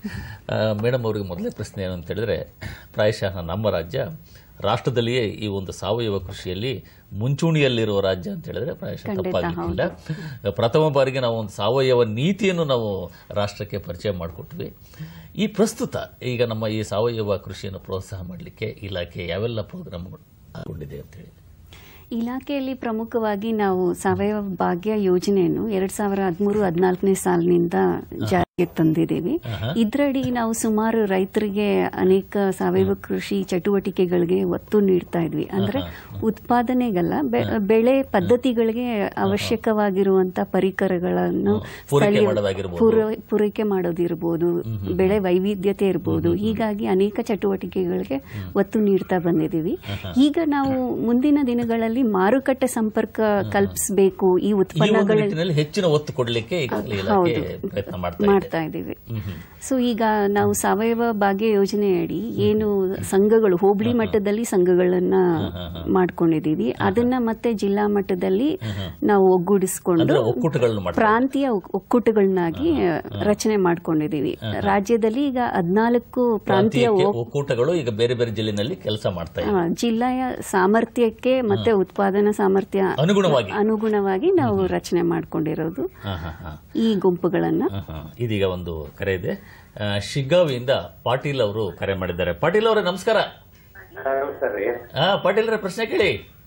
ಆ, ಮೇಡಮ್ ಅವರಿಗೆ ಮೊದಲೇ ಪ್ರಶ್ನೆ ಏನು ಅಂತ ಹೇಳಿದ್ರೆ ಪ್ರಾಯಶಃ ನಮ್ಮ ರಾಜ್ಯ ರಾಷ್ಟ್ರದಲ್ಲಿಯೇ ಈ ಒಂದು ಸಾವಯವ ಕೃಷಿಯಲ್ಲಿ ಮುಂಚೂಣಿಯಲ್ಲಿರುವ ರಾಜ್ಯ ಅಂತ ಹೇಳಿದ್ರೆ ಪ್ರಾಯಶಃ ಖಂಡಿತ, ತಪ್ಪಾಗಿಲ್ಲ ಪ್ರಥಮ ಬಾರಿಗೆ ನಾವು ಒಂದು ಸಾವಯವ ನೀತಿಯನ್ನು ನಾವು ರಾಷ್ಟ್ರಕ್ಕೆ ಪರಿಚಯ ಮಾಡಿಕೊಟ್ವಿ ಈ ಪ್ರಸ್ತುತ ಈಗ ನಮ್ಮ ಈ ಸಾವಯವ ಕೃಷಿಯನ್ನು ಪ್ರೋತ್ಸಾಹ ಮಾಡಲಿಕ್ಕೆ ಇಲಾಖೆ ಯಾವೆಲ್ಲ ಪ್ರೋಗ್ರಾಮ್ಗಳು ಹಾಕೊಂಡಿದೆ ಅಂತ ಹೇಳಿ ಇಲಾಖೆಯಲ್ಲಿ ಪ್ರಮುಖವಾಗಿ ನಾವು ಸಾವಯವ ಭಾಗ್ಯ ಯೋಜನೆಯನ್ನು ಎರಡ್ ಸಾವಿರ ಹದಿಮೂರು ಹದಿನಾಲ್ಕನೇ ಸಾಲಿನಿಂದ ಜಾರಿಗೆ ತಂದಿದ್ದೀವಿ ಇದರಡಿ ನಾವು ಸುಮಾರು ರೈತರಿಗೆ ಅನೇಕ ಸಾವಯವ ಕೃಷಿ ಚಟುವಟಿಕೆಗಳಿಗೆ ಒತ್ತು ನೀಡ್ತಾ ಇದ್ವಿ ಅಂದ್ರೆ ಉತ್ಪಾದನೆಗಲ್ಲ ಬೆ- ಬೆಳೆ ಪದ್ಧತಿಗಳಿಗೆ ಅವಶ್ಯಕವಾಗಿರುವಂತ ಪರಿಕರಗಳನ್ನು ಪೂರೈಕೆ ಸ್ಥಳೀಯ- ಮಾಡೋದಾಗಿರ್ಬೋದು. ಪೂರ- ಪೂರೈಕೆ ಮಾಡೋದಿರ್ಬೋದು ಬೆಳೆ ವೈವಿಧ್ಯತೆ ಇರ್ಬೋದು ಹೀಗಾಗಿ ಅನೇಕ ಚಟುವಟಿಕೆಗಳಿಗೆ ಒತ್ತು ನೀಡ್ತಾ ಬಂದಿದ್ದೀವಿ ಈಗ ನಾವು ಮುಂದಿನ ದಿನಗಳಲ್ಲಿ ಮಾರುಕಟ್ಟೆ ಸಂಪರ್ಕ ಕಲ್ಪಿಸಬೇಕು ಈ ಈ ಒಂದು ಉತ್ಪನ್ನಗಳ ನಿಟ್ಟಿನಲ್ಲಿ ಹೆಚ್ಚಿನ ಒತ್ತು ಕೊಡಲಿಕ್ಕೆ ಈಗಾಗಲೇ ಇಲಾಖೆ ಹೌದು. ಪ್ರಯತ್ನ ಮಾಡ್ತಾ ಇದೆ ಮಾಡ್ತಾ ಇದ್ದೀವಿ ಸೊ ಈಗ ನಾವು ಸಾವಯವ ಭಾಗ್ಯ ಯೋಜನೆಯಡಿ ಏನು ಸಂಘಗಳು ಹೋಬಳಿ ಮಟ್ಟದಲ್ಲಿ ಸಂಘಗಳನ್ನ ಮಾಡ್ಕೊಂಡಿದೀವಿ ಅದನ್ನ ಮತ್ತೆ ಜಿಲ್ಲಾ ಮಟ್ಟದಲ್ಲಿ ನಾವು ಒಗ್ಗೂಡಿಸಿಕೊಂಡು ಅಂದ್ರೆ ಒಕ್ಕೂಟಗಳನ್ನ ಮಾಡ್ತಾರೆ. ಪ್ರಾಂತೀಯ ಒಕ್- ಒಕ್ಕೂಟಗಳನ್ನಾಗಿ ರಚನೆ ಮಾಡ್ಕೊಂಡಿದೀವಿ ರಾಜ್ಯದಲ್ಲಿ ಈಗ ಹದಿನಾಲ್ಕು ಪ್ರಾಂತೀಯ ಪ್ರಾಂತೀಯ ಒಕ್- ಒಕ್ಕೂಟಗಳು ಈಗ ಬೇರೆ ಬೇರೆ ಜಿಲ್ಲೆನಲ್ಲಿ ಕೆಲಸ ಮಾಡ್ತಾ ಆ, ಇವೆ ಜಿಲ್ಲೆಯ ಸಾಮರ್ಥ್ಯಕ್ಕೆ ಮತ್ತೆ ಉತ್ಪಾದನಾ ಸಾಮರ್ಥ್ಯ ಅನುಗುಣವಾಗಿ. ಅನುಗುಣವಾಗಿ ನಾವು ರಚನೆ ಮಾಡ್ಕೊಂಡಿರೋದು ಹಾ, ಹಾ, ಹಾ. ಈ ಗುಂಪುಗಳನ್ನ ಹಾ, ಹಾ. ಇದೀಗ ಒಂದು ಕರೆ ಇದೆ ಆ, ಶಿಗ್ಗಾವಿಯಿಂದ ಪಾಟೀಲ್ ಅವರು ಕರೆ ಮಾಡಿದ್ದಾರೆ ಪಾಟೀಲ್ ಅವರೇ ನಮಸ್ಕಾರ ಹಾ ಪಾಟೀಲ್ ಅವರೇ ಪ್ರಶ್ನೆ ಕೇಳಿ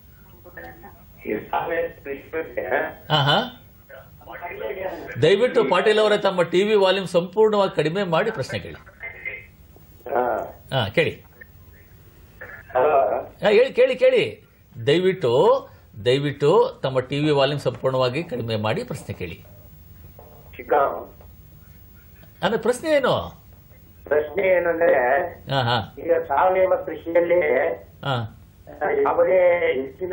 ಹಾ ಹಾ ದಯವಿಟ್ಟು ಪಾಟೀಲ್ ಅವರೇ ತಮ್ಮ ಟಿವಿ ವಾಲ್ಯೂಮ್ ಸಂಪೂರ್ಣವಾಗಿ ಕಡಿಮೆ ಮಾಡಿ ಪ್ರಶ್ನೆ ಕೇಳಿ ಹಾ ಕೇಳಿ ಹಾ, ಹೇಳಿ ಕೇಳಿ ಕೇಳಿ ದಯವಿಟ್ಟು ದಯವಿಟ್ಟು ತಮ್ಮ ಟಿವಿ ವಾಲ್ಯೂಮ್ ಸಂಪೂರ್ಣವಾಗಿ ಕಡಿಮೆ ಮಾಡಿ ಪ್ರಶ್ನೆ ಕೇಳಿ ಅಂದ್ರೆ ಪ್ರಶ್ನೆ ಏನು ಪ್ರಶ್ನೆ ಏನಂದ್ರೆ ಹಾ ಹಾ ಈಗ ಸಾವಯವ ಕೃಷಿಯಲ್ಲಿ ಹಾ ಆ, ಯಾವುದೇ ಹೆಚ್ಚಿನ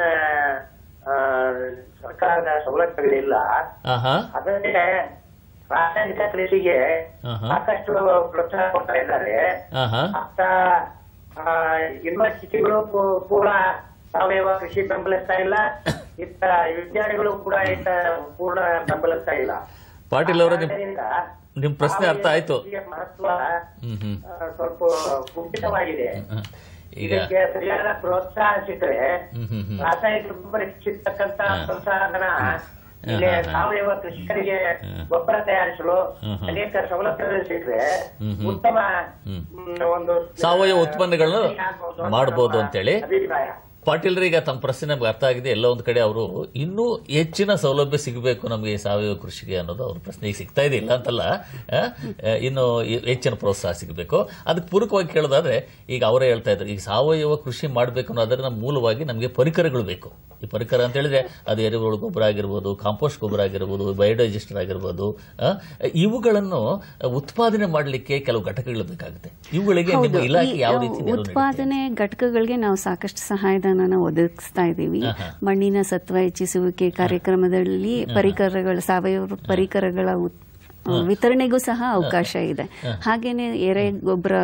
ಆ, ಸರ್ಕಾರದ ಸವಲತ್ತುಗಳಿಲ್ಲ ಹಾ ಹಾ ಅದನ್ನೇ ರಾಸಾಯನಿಕ ಕೃಷಿಗೆ ಹಾ ಹಾ ಸಾಕಷ್ಟು ಪ್ರೋತ್ಸಾಹ ಕೊಡ್ತಾ ಇದ್ದಾರೆ ಹಾ ಹಾ ಮತ್ತ ಆ, ಯೂನಿವರ್ಸಿಟಿಗಳು ಕೂ- ಕೂಡ ಸಾವಯವ ಕೃಷಿ ಬೆಂಬಲಿಸ್ತಾ ಇಲ್ಲ ಇತ್ತ ವಿಜ್ಞಾನಿಗಳು ಕೂಡ ಇತ್ತ ಪೂರ್ಣ ಬೆಂಬಲಿಸ್ತಾ ಇಲ್ಲ ಪಾಟೀಲ್ ಅವರೇ ನಿಮ್ ಆದ್ದರಿಂದ ನಿಮ್ ಪ್ರಶ್ನೆ ಅರ್ಥ ಆಯ್ತು ಕೃಷಿಯ ಮಹತ್ವ ಹ್ಮ್ ಹ್ಮ್ ಆ, ಸ್ವಲ್ಪ ಕುಂಠಿತವಾಗಿದೆ ಹ್ಮ್. ಈಗ ಇದಕ್ಕೆ ಸರಿಯಾದ ಪ್ರೋತ್ಸಾಹ ಸಿಕ್ಕರೆ ಹ್ಮ್ ಹ್ಮ್ ಹ್ಮ್ ರಾಸಾಯನಿಕ ಗೊಬ್ಬರ ಹೆಚ್ಚಿರ್ತಕ್ಕಂತ ಪ್ರೋತ್ಸಾಹನ ಇಲ್ಲಿ ಹಾ, ಹಾ, ಹಾ. ಸಾವಯವ ಕೃಷಿಕರಿಗೆ ಗೊಬ್ಬರ ತಯಾರಿಸಲು ಹ್ಮ್, ಹ್ಮ್. ಅನೇಕ ಸವಲತ್ತುಗಳು ಸಿಕ್ಕರೆ ಹ್ಮ್, ಹ್ಮ್. ಉತ್ತಮ ಹ್ಮ್. ಮ್, ಒಂದು ಸಾವಯವ ಉತ್ಪನ್ನಗಳನ್ನು ಮಾಡಬಹುದು ಅಂತೇಳಿ ಅಭಿಪ್ರಾಯ ಪಾಟೀಲ್ರಿ ಈಗ ತಮ್ಮ ಪ್ರಶ್ನೆ ನಮ್ಗೆ ಅರ್ಥ ಆಗಿದೆ ಎಲ್ಲ ಒಂದ್ ಕಡೆ ಅವರು ಇನ್ನೂ ಹೆಚ್ಚಿನ ಸೌಲಭ್ಯ ಸಿಗಬೇಕು ನಮಗೆ ಸಾವಯವ ಕೃಷಿಗೆ ಅನ್ನೋದು ಅವ್ರ ಪ್ರಶ್ನೆ ಈಗ ಸಿಗ್ತಾ ಇದೆ ಇಲ್ಲ ಅಂತಲ್ಲ ಆ, ಆ, ಇನ್ನು ಹೆ- ಹೆಚ್ಚಿನ ಪ್ರೋತ್ಸಾಹ ಸಿಗಬೇಕು ಅದಕ್ಕೆ ಪೂರಕವಾಗಿ ಕೇಳೋದಾದ್ರೆ ಈಗ ಅವರೇ ಹೇಳ್ತಾ ಇದ್ರು ಈಗ ಸಾವಯವ ಕೃಷಿ ಮಾಡಬೇಕು ಅನ್ನೋದರ ಮೂಲವಾಗಿ ನಮಗೆ ಪರಿಕರಗಳು ಬೇಕು ಈ ಪರಿಕರ ಅಂತ ಹೇಳಿದ್ರೆ ಅದು ಎರೆಹುಳು ಗೊಬ್ಬರ ಆಗಿರ್ಬೋದು ಕಾಂಪೋಸ್ಟ್ ಗೊಬ್ಬರ ಆಗಿರ್ಬೋದು ಬಯೋಡೈಜೆಸ್ಟರ್ ಆಗಿರ್ಬೋದು ಆ, ಇವುಗಳನ್ನು ಉತ್ಪಾದನೆ ಮಾಡಲಿಕ್ಕೆ ಕೆಲವು ಘಟಕಗಳು ಬೇಕಾಗುತ್ತೆ ಇವುಗಳಿಗೆ ನಿಮ್ಮ ಹೌದು ಇಲಾಖೆ ಈ, ಯಾವ ಆ, ರೀತಿ ನೆರವು ನೀಡುತ್ತೆ? ಉತ್ಪಾದನೆ ಘಟಕಗಳಿಗೆ ನಾವು ಸಾಕಷ್ಟು ಸಹಾಯಧನನ ಒದಗಿಸ್ತಾ ಇದ್ದೀವಿ ಆಹಾ. ಮಣ್ಣಿನ ಸತ್ವ ಹೆಚ್ಚಿಸುವಿಕೆ ಕಾರ್ಯಕ್ರಮದಲ್ಲಿ ಪರಿಕರಗಳ ಸಾವಯವ ಪರಿಕರಗಳ ಉತ್- ವಿತರಣೆಗೂ ಸಹ ಅವಕಾಶ ಇದೆ ಹಾಗೇನೆ ಎರೆ ಗೊಬ್ಬರ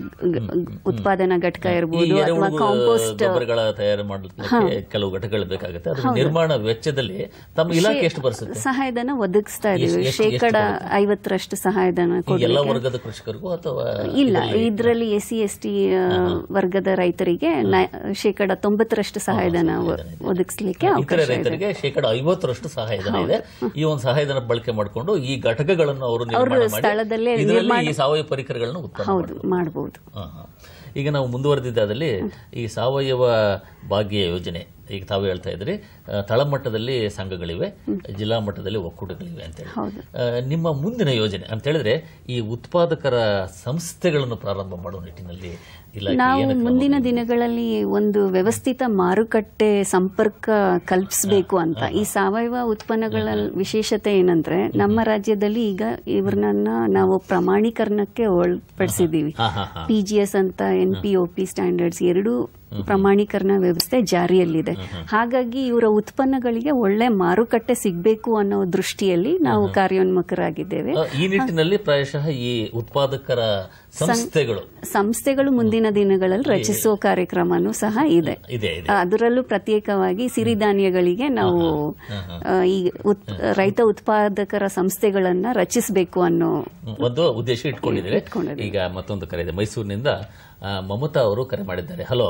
ಉತ್ಪಾದನಾ ಘಟಕ ಈ ಇರ್ಬೋದು ಅಥವಾ ಎರೆಹುಳು ಕಾಂಪೋಸ್ಟ್ ಗೊಬ್ಬರಗಳ ತಯಾರು ಮಾಡಲಿಕ್ಕೆ ಕೆಲವು ಘಟಕಗಳು ಬೇಕಾಗುತ್ತೆ ಅದ್ರ ಹೌದು. ನಿರ್ಮಾಣ ವೆಚ್ಚದಲ್ಲಿ ತಮ್ಮ ಇಲಾಖೆ ಎಷ್ಟು ಬರುತ್ತೆ ಸಹಾಯಧನ ಒದಗಿಸ್ತಾ ಎಷ್ಟು- ಇದೀವಿ ಎಷ್ಟು- ಎಷ್ಟು ಶೇಕಡ ಬರುತ್ತೆ? ಐವತ್ತರಷ್ಟು ಸಹಾಯಧನ ಈ ಎಲ್ಲ ಕೊಡ್ಲಿಕ್ಕೆ ವರ್ಗದ ಕೃಷಿಕರಿಗೂ ಅಥವಾ ಇಲ್ಲ ಇದರಲ್ಲಿ- ಇದರಲ್ಲಿ ಎಸ್ ಸಿ ಎಸ್ ಟಿ ವರ್ಗದ ರೈತರಿಗೆ ನ- ಶೇಕಡ ತೊಂಬತ್ತರಷ್ಟು ಸಹಾಯಧನ ಒ- ಒದಗಿಸ್ಲಿಕ್ಕೆ ಇತರೆ ಅವಕಾಶ ಇದೆ ರೈತರಿಗೆ ಶೇಕಡ ಐವತ್ತರಷ್ಟು ಸಹಾಯಧನ ಇದೆ ಈ ಒಂದು ಸಹಾಯಧನ ಬಳಕೆ ಮಾಡಿಕೊಂಡು ಈ ಘಟಕಗಳನ್ನು ಅವರು ನಿರ್ಮಾಣ ಮಾಡಿ ಸ್ಥಳದಲ್ಲೇ ಇದರಲ್ಲಿ ನಿರ್ಮಾಣ- ಈ ಸಾವಯವ ಪರಿಕರಗಳನ್ನು ಉತ್ಪನ್ನ ಹೌದು ಮಾಡಬಹುದು ಹಾ, ಹಾ. ಈಗ ನಾವು ಮುಂದುವರೆದಿದ್ದಾದಲ್ಲಿ ಈ ಸಾವಯವ ಭಾಗ್ಯ ಯೋಜನೆ ಈಗ ತಾವು ಹೇಳ್ತಾ ಇದ್ರಿ ಆ, ತಳಮಟ್ಟದಲ್ಲಿ ಸಂಘಗಳಿವೆ ಜಿಲ್ಲಾ ಮಟ್ಟದಲ್ಲಿ ಒಕ್ಕೂಟಗಳಿವೆ ಅಂತೇಳಿ ಹೌದು. ಆ, ನಿಮ್ಮ ಮುಂದಿನ ಯೋಜನೆ ಅಂತ ಹೇಳಿದ್ರೆ ಈ ಉತ್ಪಾದಕರ ಸಂಸ್ಥೆಗಳನ್ನು ಪ್ರಾರಂಭ ಮಾಡುವ ನಿಟ್ಟಿನಲ್ಲಿ ಇಲಾಖೆ ನಾವು ಏನು ಕ್ರಮ ಮುಂದಿನ ದಿನಗಳಲ್ಲಿ ಒಂದು ವ್ಯವಸ್ಥಿತ ಮಾರುಕಟ್ಟೆ ಸಂಪರ್ಕ ಕಲ್ಪಿಸಬೇಕು ಅಂತ ಈ ಸಾವಯವ ಉತ್ಪನ್ನಗಳ ವಿಶೇಷತೆ ಏನಂದ್ರೆ ನಮ್ಮ ರಾಜ್ಯದಲ್ಲಿ ಈಗ ಇವ್ರನ್ನ ನಾವು ಪ್ರಮಾಣೀಕರಣಕ್ಕೆ ಒಳಪಡಿಸಿದ್ದೀವಿ ಹಾ, ಹಾ, ಹಾ. ಪಿ ಜಿ ಎಸ್ ಅಂತ N P O P standards ಎರಡೂ ಪ್ರಮಾಣೀಕರಣ ವ್ಯವಸ್ಥೆ ಜಾರಿಯಲ್ಲಿದೆ ಹಾಗಾಗಿ ಇವರ ಉತ್ಪನ್ನಗಳಿಗೆ ಒಳ್ಳೆ ಮಾರುಕಟ್ಟೆ ಸಿಗಬೇಕು ಅನ್ನೋ ದೃಷ್ಟಿಯಲ್ಲಿ ನಾವು ಕಾರ್ಯೋನ್ಮುಖರಾಗಿದ್ದೇವೆ ಆ, ಈ ನಿಟ್ಟಿನಲ್ಲಿ ಪ್ರಾಯಶಃ ಈ ಉತ್ಪಾದಕರ ಸಂಸ್ಥೆಗಳು ಸಂಸ್ಥೆಗಳು ಮುಂದಿನ ದಿನಗಳಲ್ಲಿ ರಚಿಸುವ ಕಾರ್ಯಕ್ರಮನೂ ಸಹ ಇದೆ ಇದೆ ಇದೆ ಅದರಲ್ಲೂ ಪ್ರತ್ಯೇಕವಾಗಿ ಸಿರಿಧಾನ್ಯಗಳಿಗೆ ನಾವು ಆ, ಈ ಉತ್- ರೈತ ಉತ್ಪಾದಕರ ಸಂಸ್ಥೆಗಳನ್ನ ರಚಿಸಬೇಕು ಅನ್ನೋ ಒಂದು ಉದ್ದೇಶ ಇಟ್ಕೊಂಡಿದ್ದಾರೆ ಈಗ ಮತ್ತೊಂದು ಕರೆ ಇದೆ ಮೈಸೂರಿನಿಂದ ಆ, ಮಮತಾ ಅವರು ಕರೆ ಮಾಡಿದ್ದಾರೆ ಹಲೋ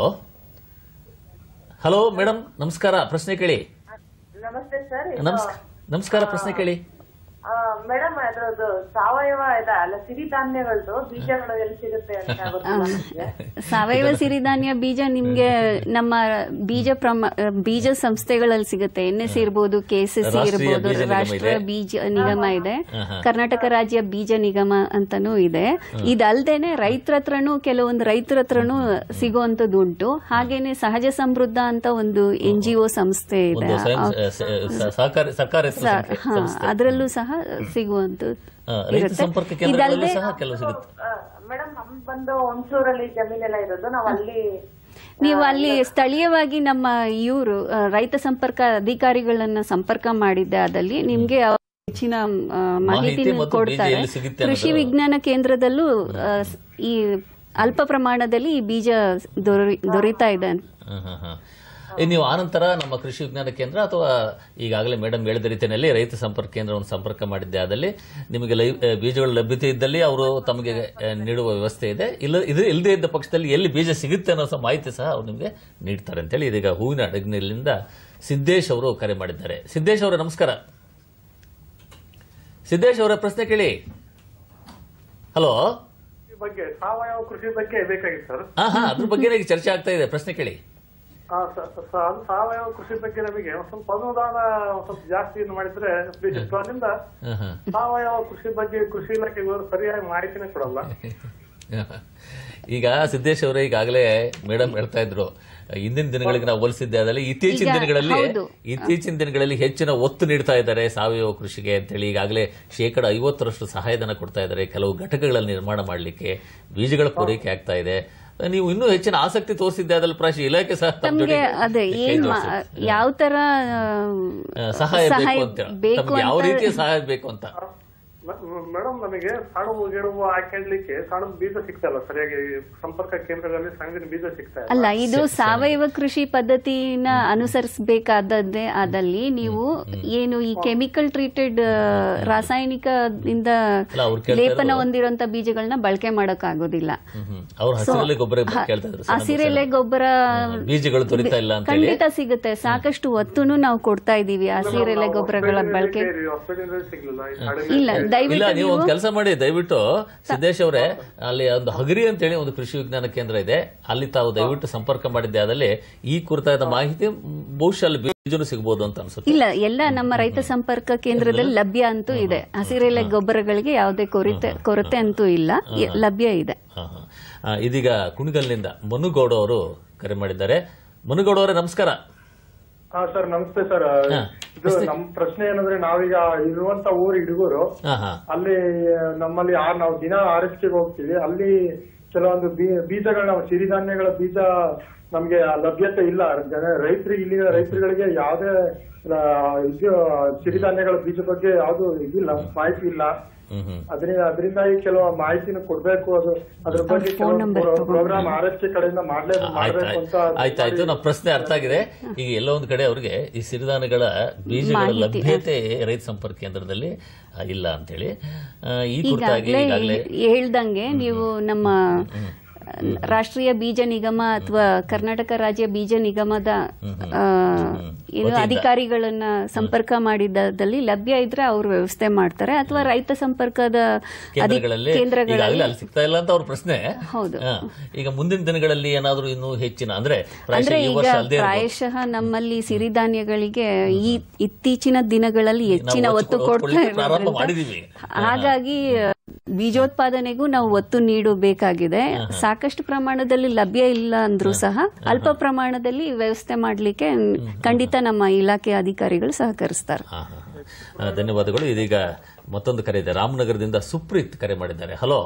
ಹಲೋ ಮೇಡಮ್ ನಮಸ್ಕಾರ ಪ್ರಶ್ನೆ ಕೇಳಿ ನಮಸ್ತೆ ಸರ್ ನಮಸ್ಕಾರ ನಮಸ್ಕಾರ ಪ್ರಶ್ನೆ ಕೇಳಿ ಮೇಡಮ್ ಅದ್ರದ್ದು ಸಾವಯವ ಇದ ಅಲ್ಲ ಸಿರಿಧಾನ್ಯಗಳದ್ದು ಬೀಜಗಳು ಎಲ್ಲಿ ಸಿಗುತ್ತೆ ಅಂತ ಗೊತ್ತಿಲ್ಲ ನಮ್ಗೆ. ಸಾವಯವ ಸಿರಿಧಾನ್ಯ ಬೀಜ ನಿಮ್ಗೆ ನಮ್ಮ ಬೀಜ ಪ್ರಮ ಬೀಜ ಸಂಸ್ಥೆಗಳಲ್ಲಿ ಸಿಗುತ್ತೆ ಎನ್ ಎಸ್ ಇರ್ಬೋದು ಕೆ ಎಸ್ ಎಸ್ ಸಿ ರಾಷ್ಟ್ರೀಯ ಇರ್ಬೋದು ಬೀಜ ನಿಗಮ ರಾಷ್ಟ್ರ ಇದೆ. ಬೀಜ ನಿಗಮ ಇದೆ ಆಹಾ. ಕರ್ನಾಟಕ ರಾಜ್ಯ ಬೀಜ ನಿಗಮ ಅಂತಾನೂ ಇದೆ ಇದಲ್ದೇನೆ ರೈತರ ಹತ್ರನೂ ಕೆಲವೊಂದು ರೈತರ ಹತ್ರನೂ ಸಿಗುವಂತದ್ದು ಉಂಟು ಹಾಗೇನೆ ಸಹಜ ಸಮೃದ್ಧ ಅಂತ ಒಂದು ಎನ್ ಜಿ ಒ ಸಂಸ್ಥೆ ಇದೆ ಒಂದು ಸ್ವಯಂ ಆ- ಸ- ಸ- ಸಹಕಾರಿ ಸರ್ಕಾರೇತರ ಸ- ಸಂಸ್ಥೆ- ಹಾ, ಸಂಸ್ಥೆ. ಅದರಲ್ಲೂ ಸಹ ಸಿಗುವಂತದ್ದು ಆ, ರೈತ ಇರುತ್ತೆ. ಸಂಪರ್ಕ ಕೇಂದ್ರಗಳಲ್ಲೂ ಇದಲ್ದೆ ಸಹ ಕೆಲವು ಸಿಗುತ್ತೆ ಮೇಡಮ್ ನಮ್ದು ಬಂದು ಹುಣಸೂರಲ್ಲಿ ಜಮೀನೆಲ್ಲ ಇರೋದು ನಾವು ಅಲ್ಲಿ ನೀವು ಅಲ್ಲಿ ಸ್ಥಳೀಯವಾಗಿ ನಮ್ಮ ಇವರು ರೈತ ಸಂಪರ್ಕ ಅಧಿಕಾರಿಗಳನ್ನ ಸಂಪರ್ಕ ಮಾಡಿದ್ದೆ ಅದಲ್ಲಿ ನಿಮ್ಗೆ ಹೆಚ್ಚಿನ ಆ, ಮಾಹಿತಿ ಮಾಹಿತಿ ಮತ್ತು ಕೊಡ್ತಾರೆ ಬೀಜ ಎಲ್ಲಿ ಸಿಗುತ್ತೆ ಕೃಷಿ ಅನ್ನೋದು- ವಿಜ್ಞಾನ ಕೇಂದ್ರದಲ್ಲೂ ಆ, ಸ್- ಈ ಅಲ್ಪ ಪ್ರಮಾಣದಲ್ಲಿ ಈ ಬೀಜ ದೊರೆ- ದೊರೀತಾ ಇದೆ ಹ್ಮ್, ಹ್ಮ್, ಹ್ಮ್. ಏ, ನೀವು ಆನಂತರ ನಮ್ಮ ಕೃಷಿ ವಿಜ್ಞಾನ ಕೇಂದ್ರ ಅಥವಾ ಈಗಾಗಲೇ ಮೇಡಮ್ ಹೇಳಿದ ರೀತಿಯಲ್ಲಿ ರೈತ ಸಂಪರ್ಕ ಕೇಂದ್ರವನ್ನು ಸಂಪರ್ಕ ಮಾಡಿದ್ದೆ ಆದಲ್ಲಿ ನಿಮಗೆ ಲೈ ಆ, ಬೀಜಗಳ ಲಭ್ಯತೆ ಇದ್ದಲ್ಲಿ ಅವರು ತಮಗೆ ಆ, ನೀಡುವ ವ್ಯವಸ್ಥೆ ಇದೆ ಇಲ್ಲ ಇದು ಇಲ್ಲದೆ ಇದ್ದ ಪಕ್ಷದಲ್ಲಿ ಎಲ್ಲಿ ಬೀಜ ಸಿಗುತ್ತೆ ಅನ್ನೋ ಸಹ ಮಾಹಿತಿ ಸಹ ಅವ್ರು ನಿಮಗೆ ನೀಡ್ತಾರೆ ಅಂತೇಳಿ ಇದೀಗ ಹೂವಿನ ಅಡಗಿನಲ್ಲಿಂದ ಸಿದ್ದೇಶ್ ಅವರು ಕರೆ ಮಾಡಿದ್ದಾರೆ ಸಿದ್ದೇಶ್ ಅವರೇ ನಮಸ್ಕಾರ ಸಿದ್ದೇಶ್ ಅವರ ಪ್ರಶ್ನೆ ಕೇಳಿ ಹಲೋ ಈ ಬಗ್ಗೆ ಸಾವಯವ ಕೃಷಿ ಬಗ್ಗೆ ಬೇಕಾಗಿತ್ತು ಸರ್ ಹಾ ಹಾ ಅದ್ರ ಬಗ್ಗೆ ಈಗ ಚರ್ಚೆ ಆಗ್ತಾ ಇದೆ ಪ್ರಶ್ನೆ ಕೇಳಿ ಆ, ಸ- ಸ- ಅದು ಸಾವಯವ ಕೃಷಿ ಬಗ್ಗೆ ನಮಗೆ ಒಂದ್ ಸ್ವಲ್ಪ ಅನುದಾನ ಒಂದ್ ಸ್ವಲ್ಪ ಜಾಸ್ತಿ ಇದು ಮಾಡಿದ್ರೆ ಅದರಿಂದ ಹ್ಮ್ ಹ್ಮ್ ಸಾವಯವ ಕೃಷಿ ಬಗ್ಗೆ ಕೃಷಿ ಇಲಾಖೆಗಳು ಸರಿಯಾಗಿ ಮಾಹಿತಿನೇ ಕೊಡಲ್ಲ ಈಗ ಸಿದ್ದೇಶ್ ಅವರೇ ಈಗಾಗಲೇ ಮೇಡಮ್ ಹೇಳ್ತಾ ಇದ್ರು ಇಂದಿನ ದಿನಗಳಿಗೆ ನಾವು ಹೋಲಿಸಿದ್ದೆ ಅದರಲ್ಲಿ ಇತ್ತೀಚಿನ ಈಗ ದಿನಗಳಲ್ಲಿ ಹೌದು. ಇತ್ತೀಚಿನ ದಿನಗಳಲ್ಲಿ ಹೆಚ್ಚಿನ ಒತ್ತು ನೀಡ್ತಾ ಇದ್ದಾರೆ ಸಾವಯವ ಕೃಷಿಗೆ ಅಂತೇಳಿ ಈಗಾಗಲೇ ಶೇಕಡ ಐವತ್ತರಷ್ಟು ಸಹಾಯಧನ ಕೊಡ್ತಾ ಇದ್ದಾರೆ ಕೆಲವು ಘಟಕಗಳ ನಿರ್ಮಾಣ ಮಾಡಲಿಕ್ಕೆ ಬೀಜಗಳ ಪೂರೈಕೆ ಆಗ್ತಾ ಇದೆ ನೀವು ಇನ್ನೂ ಹೆಚ್ಚಿನ ಆಸಕ್ತಿ ತೋರಿಸಿದ್ದೆ ಅದ್ರಲ್ಲಿ ಪ್ರಾಯಶಃ ಇಲಾಖೆ ಸಹ ತಮ್ಮ ತಮ್ಗೆ ಜೊತೆಗೆ ಅದೇ ಕೈ ಏನ್ ಮಾ- ಜೋಡಿಸಿದೆ. ಯಾವ ತರ ಆ, ಸಹಾಯ ಬೇಕು ಅಂತ ಬೇಕು ತಮ್ಗೆ ಯಾವ ಅಂತ- ರೀತಿಯ ಸಹಾಯ ಬೇಕು ಅಂತ ಮೇಡಮ್ ನಮಗೆ ಸಣಬು ಗಿಡಬು ಹಾಕೊಂಡ್ಲಿಕ್ಕೆ ಸಣ್ಣ ಬೀಜ ಸಿಗ್ತಲ್ಲ ಸರಿಯಾಗಿ ಸಂಪರ್ಕ ಕೇಂದ್ರಗಳಲ್ಲಿ ಸಣ್ಣದಿನ ಬೀಜ ಸಿಗ್ತಾ ಇಲ್ಲ ಅಲ್ಲ ಇದು ಸಾವಯವ ಕೃಷಿ ಪದ್ಧತಿನ ಅನುಸರಿಸಬೇಕಾದದ್ದೇ ಆದಲ್ಲಿ ನೀವು ಏನು ಈ ಕೆಮಿಕಲ್ ಟ್ರೀಟೆಡ್ ರಾಸಾಯನಿಕದಿಂದ ಅಲ್ಲ, ಅವ್ರು ಕೇಳ್ತಾ ಲೇಪನ ಇರೋದು- ಹೊಂದಿರುವಂತ ಬೀಜಗಳನ್ನ ಬಳಕೆ ಮಾಡಕ್ ಆಗೋದಿಲ್ಲ ಅವ್ರು So, ಹಸಿರಲೆ ಗೊಬ್ಬರ ಹ- ಕೇಳ್ತಾ ಇದ್ರು ಹಸಿರೆಲೆ ಗೊಬ್ಬರ ಬೀಜಗಳು ದೊರೀತಾ ಇಲ್ಲ ಅಂತ ಹೇಳಿ ಖಂಡಿತ ಸಿಗುತ್ತೆ ಸಾಕಷ್ಟು ಒತ್ತುನು ನಾವು ಕೊಡ್ತಾ ಇದೀವಿ ಹಸಿರೆಲೆ ಗೊಬ್ಬರಗಳ ಬಳಕೆ ಹಾಸ್ಪಿಟಲ್ ಸಿಗ್ಲಿಲ್ಲ ಈ ಕಡಿಮೆ ಇಲ್ಲ ಇಲ್ಲ ದಯವಿಟ್ಟು ನೀವು ನೀವು ಒಂದು ಕೆಲಸ ಮಾಡಿ ದಯವಿಟ್ಟು ಸಿದ್ದೇಶ್ ಅವರೇ ಅಲ್ಲಿ ಒಂದು ಹಗರಿ ಅಂತೇಳಿ ಒಂದು ಕೃಷಿ ವಿಜ್ಞಾನ ಕೇಂದ್ರ ಇದೆ ಅಲ್ಲಿ ತಾವು ದಯವಿಟ್ಟು ಸಂಪರ್ಕ ಮಾಡಿದ್ದೆ ಆದಲ್ಲಿ ಈ ಕುರಿತಾದ ಮಾಹಿತಿ ಮ್, ಬಹುಶಃ ಅಲ್ಲಿ ಬೀಜನು ಸಿಗಬಹುದು ಅಂತ ಅನ್ಸುತ್ತೆ ಇಲ್ಲ ಎಲ್ಲ ನಮ್ಮ ರೈತ ಸಂಪರ್ಕ ಕೇಂದ್ರದಲ್ಲಿ ಲಭ್ಯ ಅಂತೂ ಇದೆ ಹಸಿರೆಲೆ ಗೊಬ್ಬರಗಳಿಗೆ ಯಾವುದೇ ಕೊರತೆ ಕೊರತೆ ಅಂತೂ ಇಲ್ಲ ಎ- ಲಭ್ಯ ಇದೆ ಹಾ, ಹಾ. ಆ, ಇದೀಗ ಕುಣಿಗಲ್ನಿಂದ ಮನುಗೌಡ ಅವರು ಕರೆ ಮಾಡಿದ್ದಾರೆ ಮನುಗೌಡ ಅವರೇ ನಮಸ್ಕಾರ ಹಾ ಸರ್ ನಮಸ್ತೆ ಸರ್ ಹಾ. ಇದು ನಮ್ ಪ್ರಶ್ನೆ ಏನಂದ್ರೆ ನಾವೀಗ ಇರುವಂತ ಊರು ಹಿಡುಗೂರು ಹಾ ಹಾ ಅಲ್ಲಿ ನಮ್ಮಲ್ಲಿ ಆ- ನಾವು ದಿನ ಆರೈಕೆಗೆ ಹೋಗ್ತೀವಿ ಅಲ್ಲಿ ಕೆಲವೊಂದು ಬೀ- ಬೀಜಗಳ ನಾವು ಸಿರಿಧಾನ್ಯಗಳ ಬೀಜ ನಮ್ಗೆ ಆ ಲಭ್ಯತೆ ಇಲ್ಲ ಜನ ರೈತರಿಗೆ ಇಲ್ಲಿನ ರೈತರುಗಳಿಗೆ ಯಾವುದೇ ಆ, ಇದು ಸಿರಿಧಾನ್ಯಗಳ ಬೀಜ ಬಗ್ಗೆ ಯಾವ್ದು ಇದಿಲ್ಲ ಮಾಹಿತಿ ಇಲ್ಲ ಹ್ಮ್ ಹ್ಮ್ ಅದರಿಂದ ಅದರಿಂದಾಗಿ ಕೆಲವು ಮಾಹಿತಿನ ಕೊಡ್ಬೇಕು ಅದು ಅದ್ರ ಬಗ್ಗೆ ಪ್ರೋಗ್ರಾಮ್ ಆರೈಕೆ ಕಡೆಯಿಂದ ಮಾಡ್ಲೇ ಆಯ್ತು ಮಾಡ್ಬೇಕು ಅಂತ ಆಯ್ತಾಯ್ತು ನಮ್ಮ ಪ್ರಶ್ನೆ ಅರ್ಥ ಆಗಿದೆ ಈಗ ಎಲ್ಲೋ ಒಂದು ಕಡೆ ಅವ್ರಿಗೆ ಈ ಸಿರಿಧಾನ್ಯಗಳ ಬೀಜಗಳ ಮಾಹಿತಿ, ಲಭ್ಯತೆ ರೈತ ಸಂಪರ್ಕ ಕೇಂದ್ರದಲ್ಲಿ ಆ, ಇಲ್ಲ ಅಂತೇಳಿ ಆ, ಈ ಕುರಿತಾಗಿ ಈಗಾಗಲೇ ಈಗಾಗಲೇ ಹೇಳ್ದಂಗೆ ನೀವು ನಮ್ಮ ರಾಷ್ಟ್ರೀಯ ಬೀಜ ನಿಗಮ ಅಥವಾ ಕರ್ನಾಟಕ ರಾಜ್ಯ ಬೀಜ ನಿಗಮದ ಆ, ಏನು ವತಿಯಿಂದ. ಅಧಿಕಾರಿಗಳನ್ನ ಸಂಪರ್ಕ ಮಾಡಿದಲ್ಲಿ ಲಭ್ಯ ಇದ್ರೆ ಅವರು ವ್ಯವಸ್ಥೆ ಮಾಡ್ತಾರೆ ಅಥವಾ ರೈತ ಸಂಪರ್ಕದ ಅಧಿ- ಕೇಂದ್ರಗಳಲ್ಲಿ ಈಗಾಗಲೇ ಕೇಂದ್ರಗಳಲ್ಲಿ ಅಲ್ಲಿ ಸಿಗ್ತಾ ಇಲ್ಲ ಅಂತ ಅವ್ರ ಪ್ರಶ್ನೆ ಹೌದು. ಹಾ. ಈಗ ಮುಂದಿನ ದಿನಗಳಲ್ಲಿ ಏನಾದ್ರೂ ಇನ್ನೂ ಹೆಚ್ಚಿನ ಅಂದ್ರೆ ಅಂದ್ರೆ ಪ್ರಾಯಶಃ ಈ ಈಗ ವರ್ಷ ಅಲ್ಲದೆ ಪ್ರಾಯಶಃ ನಮ್ಮಲ್ಲಿ ಸಿರಿಧಾನ್ಯಗಳಿಗೆ ಈ ಇತ್ತೀಚಿನ ದಿನಗಳಲ್ಲಿ ಹೆಚ್ಚಿನ ನಾವು ಒತ್ತು ಒತ್ತು ಕೊಡ್ತಾ ಕೊಡ್ಲಿಕ್ಕೆ ಪ್ರಾರಂಭ ಇರೋದ್ರಿಂದ ಮಾಡಿದೀವಿ. ಹಾಗಾಗಿ ಬೀಜೋತ್ಪಾದನೆಗೂ ನಾವು ಒತ್ತು ನೀಡಬೇಕಾಗಿದೆ ಸಾಕಷ್ಟು ಪ್ರಮಾಣದಲ್ಲಿ ಲಭ್ಯ ಇಲ್ಲ ಅಂದ್ರೂ ಸಹ ಅಲ್ಪ ಪ್ರಮಾಣದಲ್ಲಿ ವ್ಯವಸ್ಥೆ ಮಾಡಲಿಕ್ಕೆ ಖಂಡಿತ ನಮ್ಮ ಇಲಾಖೆ ಅಧಿಕಾರಿಗಳು ಸಹಕರಿಸ್ತಾರೆ ಹಾ, ಹಾ, ಹಾ. ಆ, ಧನ್ಯವಾದಗಳು ಇದೀಗ ಮತ್ತೊಂದು ಕರೆ ಇದೆ ರಾಮನಗರದಿಂದ ಸುಪ್ರೀತ್ ಕರೆ ಮಾಡಿದ್ದಾರೆ ಹಲೋ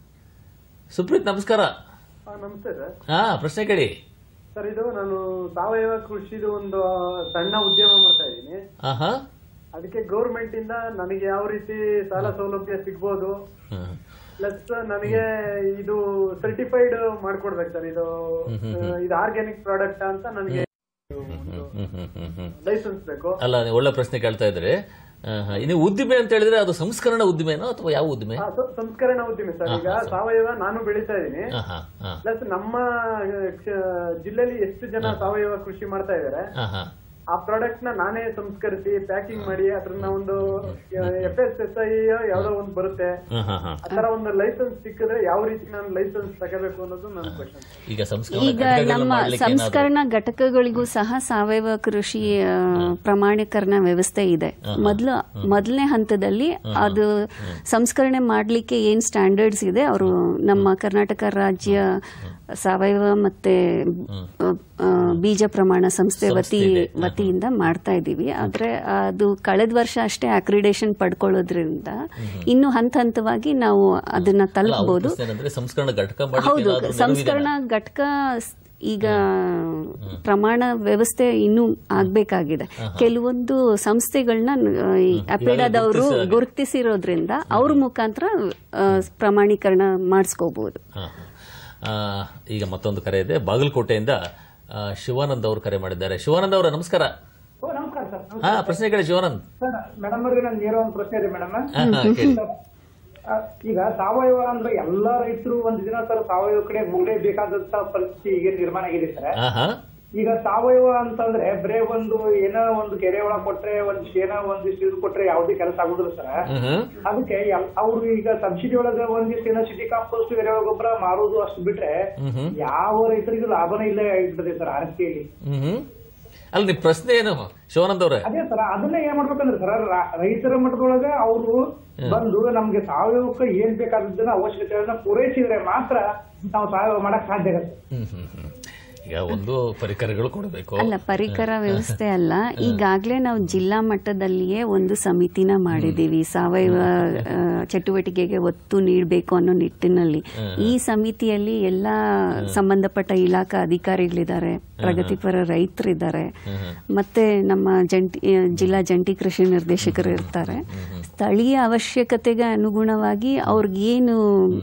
ಸುಪ್ರೀತ್ ನಮಸ್ಕಾರ ಹಾ, ನಮಸ್ತೆ ಸರ್ ಹಾ ಪ್ರಶ್ನೆ ಕೇಳಿ ಸರ್ ಇದು ನಾನು ಸಾವಯವ ಕೃಷಿದು ಒಂದು ಸಣ್ಣ ಉದ್ಯಮ ಮಾಡ್ತಾ ಇದ್ದೀನಿ ಹಾ ಹಾ ಅದಕ್ಕೆ ಗೌರ್ಮೆಂಟ್ ಇಂದ ನನಗೆ ಯಾವ ರೀತಿ ಸಾಲ ಸೌಲಭ್ಯ ಸಿಗ್ಬೋದು ಹ್ಮ್. ಪ್ಲಸ್ ನನಗೆ ಇದು ಸರ್ಟಿಫೈಡ್ ಮಾಡ್ಕೊಡ್ಬೇಕು ಸರ್ ಇದು ಹ್ಮ್, ಹ್ಮ್, ಹ್ಮ್. ಆ, ಇದು ಆರ್ಗ್ಯಾನಿಕ್ ಪ್ರಾಡಕ್ಟ್ ಅಂತ ನನಗೆ ಹ್ಮ್, ಹ್ಮ್, ಹ್ಮ್, ಹ್ಮ್, ಹ್ಮ್. ಲೈಸೆನ್ಸ್ ಬೇಕು ಅಲ್ಲ ನೀವು ಒಳ್ಳೆ ಪ್ರಶ್ನೆ ಕೇಳ್ತಾ ಇದ್ರಿ ಆ, ಹಾ. ನೀವು ಉದ್ದಿಮೆ ಅಂತ ಹೇಳಿದ್ರೆ ಅದು ಸಂಸ್ಕರಣ ಉದ್ದಿಮೆನೋ ಅಥವಾ ಯಾವ ಉದ್ದಿಮೆ ಆ, ಸ- ಸಂಸ್ಕರಣ ಉದ್ಯಮಿ ಸರ್ ಈಗ ಸಾವಯವ ನಾನು ಬೆಳೀತಾ ಇದ್ದೀನಿ ಹಾ ಹಾ ಹಾ ಪ್ಲಸ್ ನಮ್ಮ ಆ, ಕ್ಷ- ಜಿಲ್ಲೆಯಲ್ಲಿ ಎಷ್ಟು ಜನ ಸಾವಯವ ಕೃಷಿ ಮಾಡ್ತಾ ಇದ್ದಾರೆ ಹಾ ಹಾ ಆ ಪ್ರಾಡಕ್ಟ್ ನ ನಾನೇ ಸಂಸ್ಕರಿಸಿ ಪ್ಯಾಕಿಂಗ್ ಮಾಡಿ ಅದ್ರನ್ನ ಒಂದು ಎಫ್ ಎಸ್ ಎಸ್ ಐ ಯಾವ್ದೋ ಒಂದು ಬರುತ್ತೆ ಹಾ ಹಾ ಹಾ ಆತರ ಒಂದು ಲೈಸೆನ್ಸ್ ಸಿಕ್ಕಿದ್ರೆ ಯಾವ ರೀತಿ ನಾನು ಲೈಸೆನ್ಸ್ ತಗೋಬೇಕು ಅನ್ನೋದು ನನ್ನ ಕ್ವಶನ್ ಈಗ ಸಂಸ್ಕರಣ ಈಗ ಘಟಕಗಳನ್ನ ನಮ್ಮ ಮಾಡ್ಲಿಕ್ಕೆ ಏನಾದ್ರು ಸಂಸ್ಕರಣಾ ಘಟಕಗಳಿಗೂ ಸಹ ಸಾವಯವ ಕೃಷಿ ಆ, ಪ್ರಮಾಣೀಕರಣ ವ್ಯವಸ್ಥೆ ಇದೆ ಮೊದಲು ಮೊದಲನೇ ಹಂತದಲ್ಲಿ ಅದು ಸಂಸ್ಕರಣೆ ಮಾಡಲಿಕ್ಕೆ ಏನ್ ಸ್ಟ್ಯಾಂಡರ್ಡ್ಸ್ ಇದೆ ಅವರು ನಮ್ಮ ಕರ್ನಾಟಕ ರಾಜ್ಯ ಸಾವಯವ ಮತ್ತೆ ಆ, ಆ, ಬೀಜ ಪ್ರಮಾಣ ಸಂಸ್ಥೆ ವತಿ ವತಿಯಿಂದ ಮಾಡ್ತಾ ಇದ್ದೀವಿ ಆದ್ರೆ ಅದು ಕಳೆದ ವರ್ಷ ಅಷ್ಟೇ ಅಕ್ರಿಡೇಷನ್ ಪಡ್ಕೊಳ್ಳೋದ್ರಿಂದ ಇನ್ನು ಹಂತ ಹಂತವಾಗಿ ನಾವು ಅದನ್ನ ಅಲ್ಲ, ಅವ್ರ ತಲುಪಬಹುದು ಪ್ರಶ್ನೆ ಏನಂದ್ರೆ ಸಂಸ್ಕರಣ ಘಟಕ ಮಾಡ್ಲಿಕ್ಕೆ ಹೌದು ಏನಾದ್ರು ನೆರವಿದೆನಾ? ಸಂಸ್ಕರಣಾ ಘಟಕ ಸ್- ಈಗ ಪ್ರಮಾಣ ವ್ಯವಸ್ಥೆ ಇನ್ನೂ ಆಗ್ಬೇಕಾಗಿದೆ ಕೆಲವೊಂದು ಸಂಸ್ಥೆಗಳನ್ನ ಅಪೇಡಾದವರು ಗುರ್ತಿಸಿ- ಗುರುತಿಸಿರೋದ್ರಿಂದ ಅವ್ರ ಮುಖಾಂತರ ಆ, ಪ್ರಮಾಣೀಕರಣ ಮಾಡಿಸ್ಕೋಬಹುದು ಹಾ. ಆ, ಈಗ ಮತ್ತೊಂದು ಕರೆ ಇದೆ ಬಾಗಲಕೋಟೆಯಿಂದ ಆ, ಶಿವಾನಂದ್ ಅವರು ಕರೆ ಮಾಡಿದ್ದಾರೆ ಶಿವಾನಂದ್ ಅವರ ನಮಸ್ಕಾರ ನಮಸ್ಕಾರ ಸರ್ ಹಾ ಪ್ರಶ್ನೆ ಕೇಳಿ ಶಿವಾನಂದ್ ಸರ್ ಮೇಡಮ್ ಅವ್ರಿಗೆ ನಾನು ನೇರ ಒಂದು ಪ್ರಶ್ನೆ ಇದೆ ಮೇಡಮ್ ಹಾ, ಹಾ, ಕೇಳಿ. ಈಗ ಸಾವಯವ ಅಂದ್ರೆ ಎಲ್ಲಾ ರೈತರು ಒಂದ್ ದಿನ ಸರ್ ಸಾವಯವ ಕಡೆ ಹೋಗಲೇಬೇಕಾದಂತ ಪರಿಸ್ಥಿತಿ ಈಗ ನಿರ್ಮಾಣ ಆಗಿದೆ ಸರ್ ಆಹಾ. ಈಗ ಸಾವಯವ ಅಂತಂದ್ರೆ ಬರೇ ಒಂದು ಏನೋ ಒಂದು ಕೆರೆ ಒಳಗ್ ಕೊಟ್ರೆ ಒಂದ್ ಏನೋ ಒಂದಿಷ್ಟು ಇದು ಕೊಟ್ರೆ ಯಾವ್ದೇ ಕೆಲಸ ಆಗುದಿಲ್ಲ ಸರ್ ಮ್ಹ್ಮ್. ಅದಕ್ಕೆ ಎಲ್- ಅವ್ರು ಈಗ ಸಬ್ಸಿಡಿ ಒಳಗ ಒಂದಿಷ್ಟು ಏನೋ ಸಿಟಿ ಕಾಂಪೋಸ್ಟ್ ಎರೆಹುಳ ಗೊಬ್ಬರ ಮಾರೋದು ಅಷ್ಟು ಬಿಟ್ರೆ ಮ್ಹ್ಮ್. ಯಾವ ರೈತರಿಗೂ ಲಾಭನೇ ಇಲ್ಲ ಆಗಿರ್ತದೆ ಸರ್ ಆರ್ತಿಯಲ್ಲಿ ಹ್ಮ್ ಅಲ್ಲ ನಿಮ್ ಪ್ರಶ್ನೆ ಏನು ಶಿವಾನಂದ್ ಅವರೇ ಅದೇ ಸರ್ ಅದನ್ನ ಏನ್ ಮಾಡ್ಬೇಕಂದ್ರೆ ಸರ್ ರ- ರೈತರ ಮಟ್ಟದೊಳಗ ಅವರು ಬಂದು ನಮ್ಗೆ ಸಾವಯವಕ್ಕೆ ಏನ್ ಬೇಕಾದದ್ದನ್ನ ಅವಶ್ಯಕತೆಗಳನ್ನ ಪೂರೈಸಿದ್ರೆ ಮಾತ್ರ ನಾವು ಸಾವಯವ ಮಾಡಕ್ ಸಾಧ್ಯ ಆಗುತ್ತೆ ಹ್ಮ್ ಹ್ಮ್ ಹ್ಮ್. ಈಗ ಒಂದು ಪರಿಕರಗಳು ಕೊಡಬೇಕು ಅಲ್ಲ ಪರಿಕರ ವ್ಯವಸ್ಥೆ ಅಲ್ಲ ಈಗಾಗಲೇ ನಾವು ಜಿಲ್ಲಾ ಮಟ್ಟದಲ್ಲಿಯೇ ಒಂದು ಸಮಿತಿನ ಮಾಡಿದ್ದೀವಿ ಸಾವಯವ ಆ, ಚಟುವಟಿಕೆಗೆ ಒತ್ತು ನೀಡಬೇಕು ಅನ್ನೋ ನಿಟ್ಟಿನಲ್ಲಿ ಈ ಸಮಿತಿಯಲ್ಲಿ ಎಲ್ಲ ಸಂಬಂಧಪಟ್ಟ ಇಲಾಖಾ ಅಧಿಕಾರಿಗಳಿದ್ದಾರೆ ಪ್ರಗತಿಪರ ರೈತರಿದ್ದಾರೆ ಮತ್ತೆ ನಮ್ಮ ಜಂಟಿ ಆ, ಜಿಲ್ಲಾ ಜಂಟಿ ಕೃಷಿ ನಿರ್ದೇಶಕರು ಇರ್ತಾರೆ ಸ್ಥಳೀಯ ಅವಶ್ಯಕತೆಗೆ ಅನುಗುಣವಾಗಿ ಅವ್ರಿಗೇನು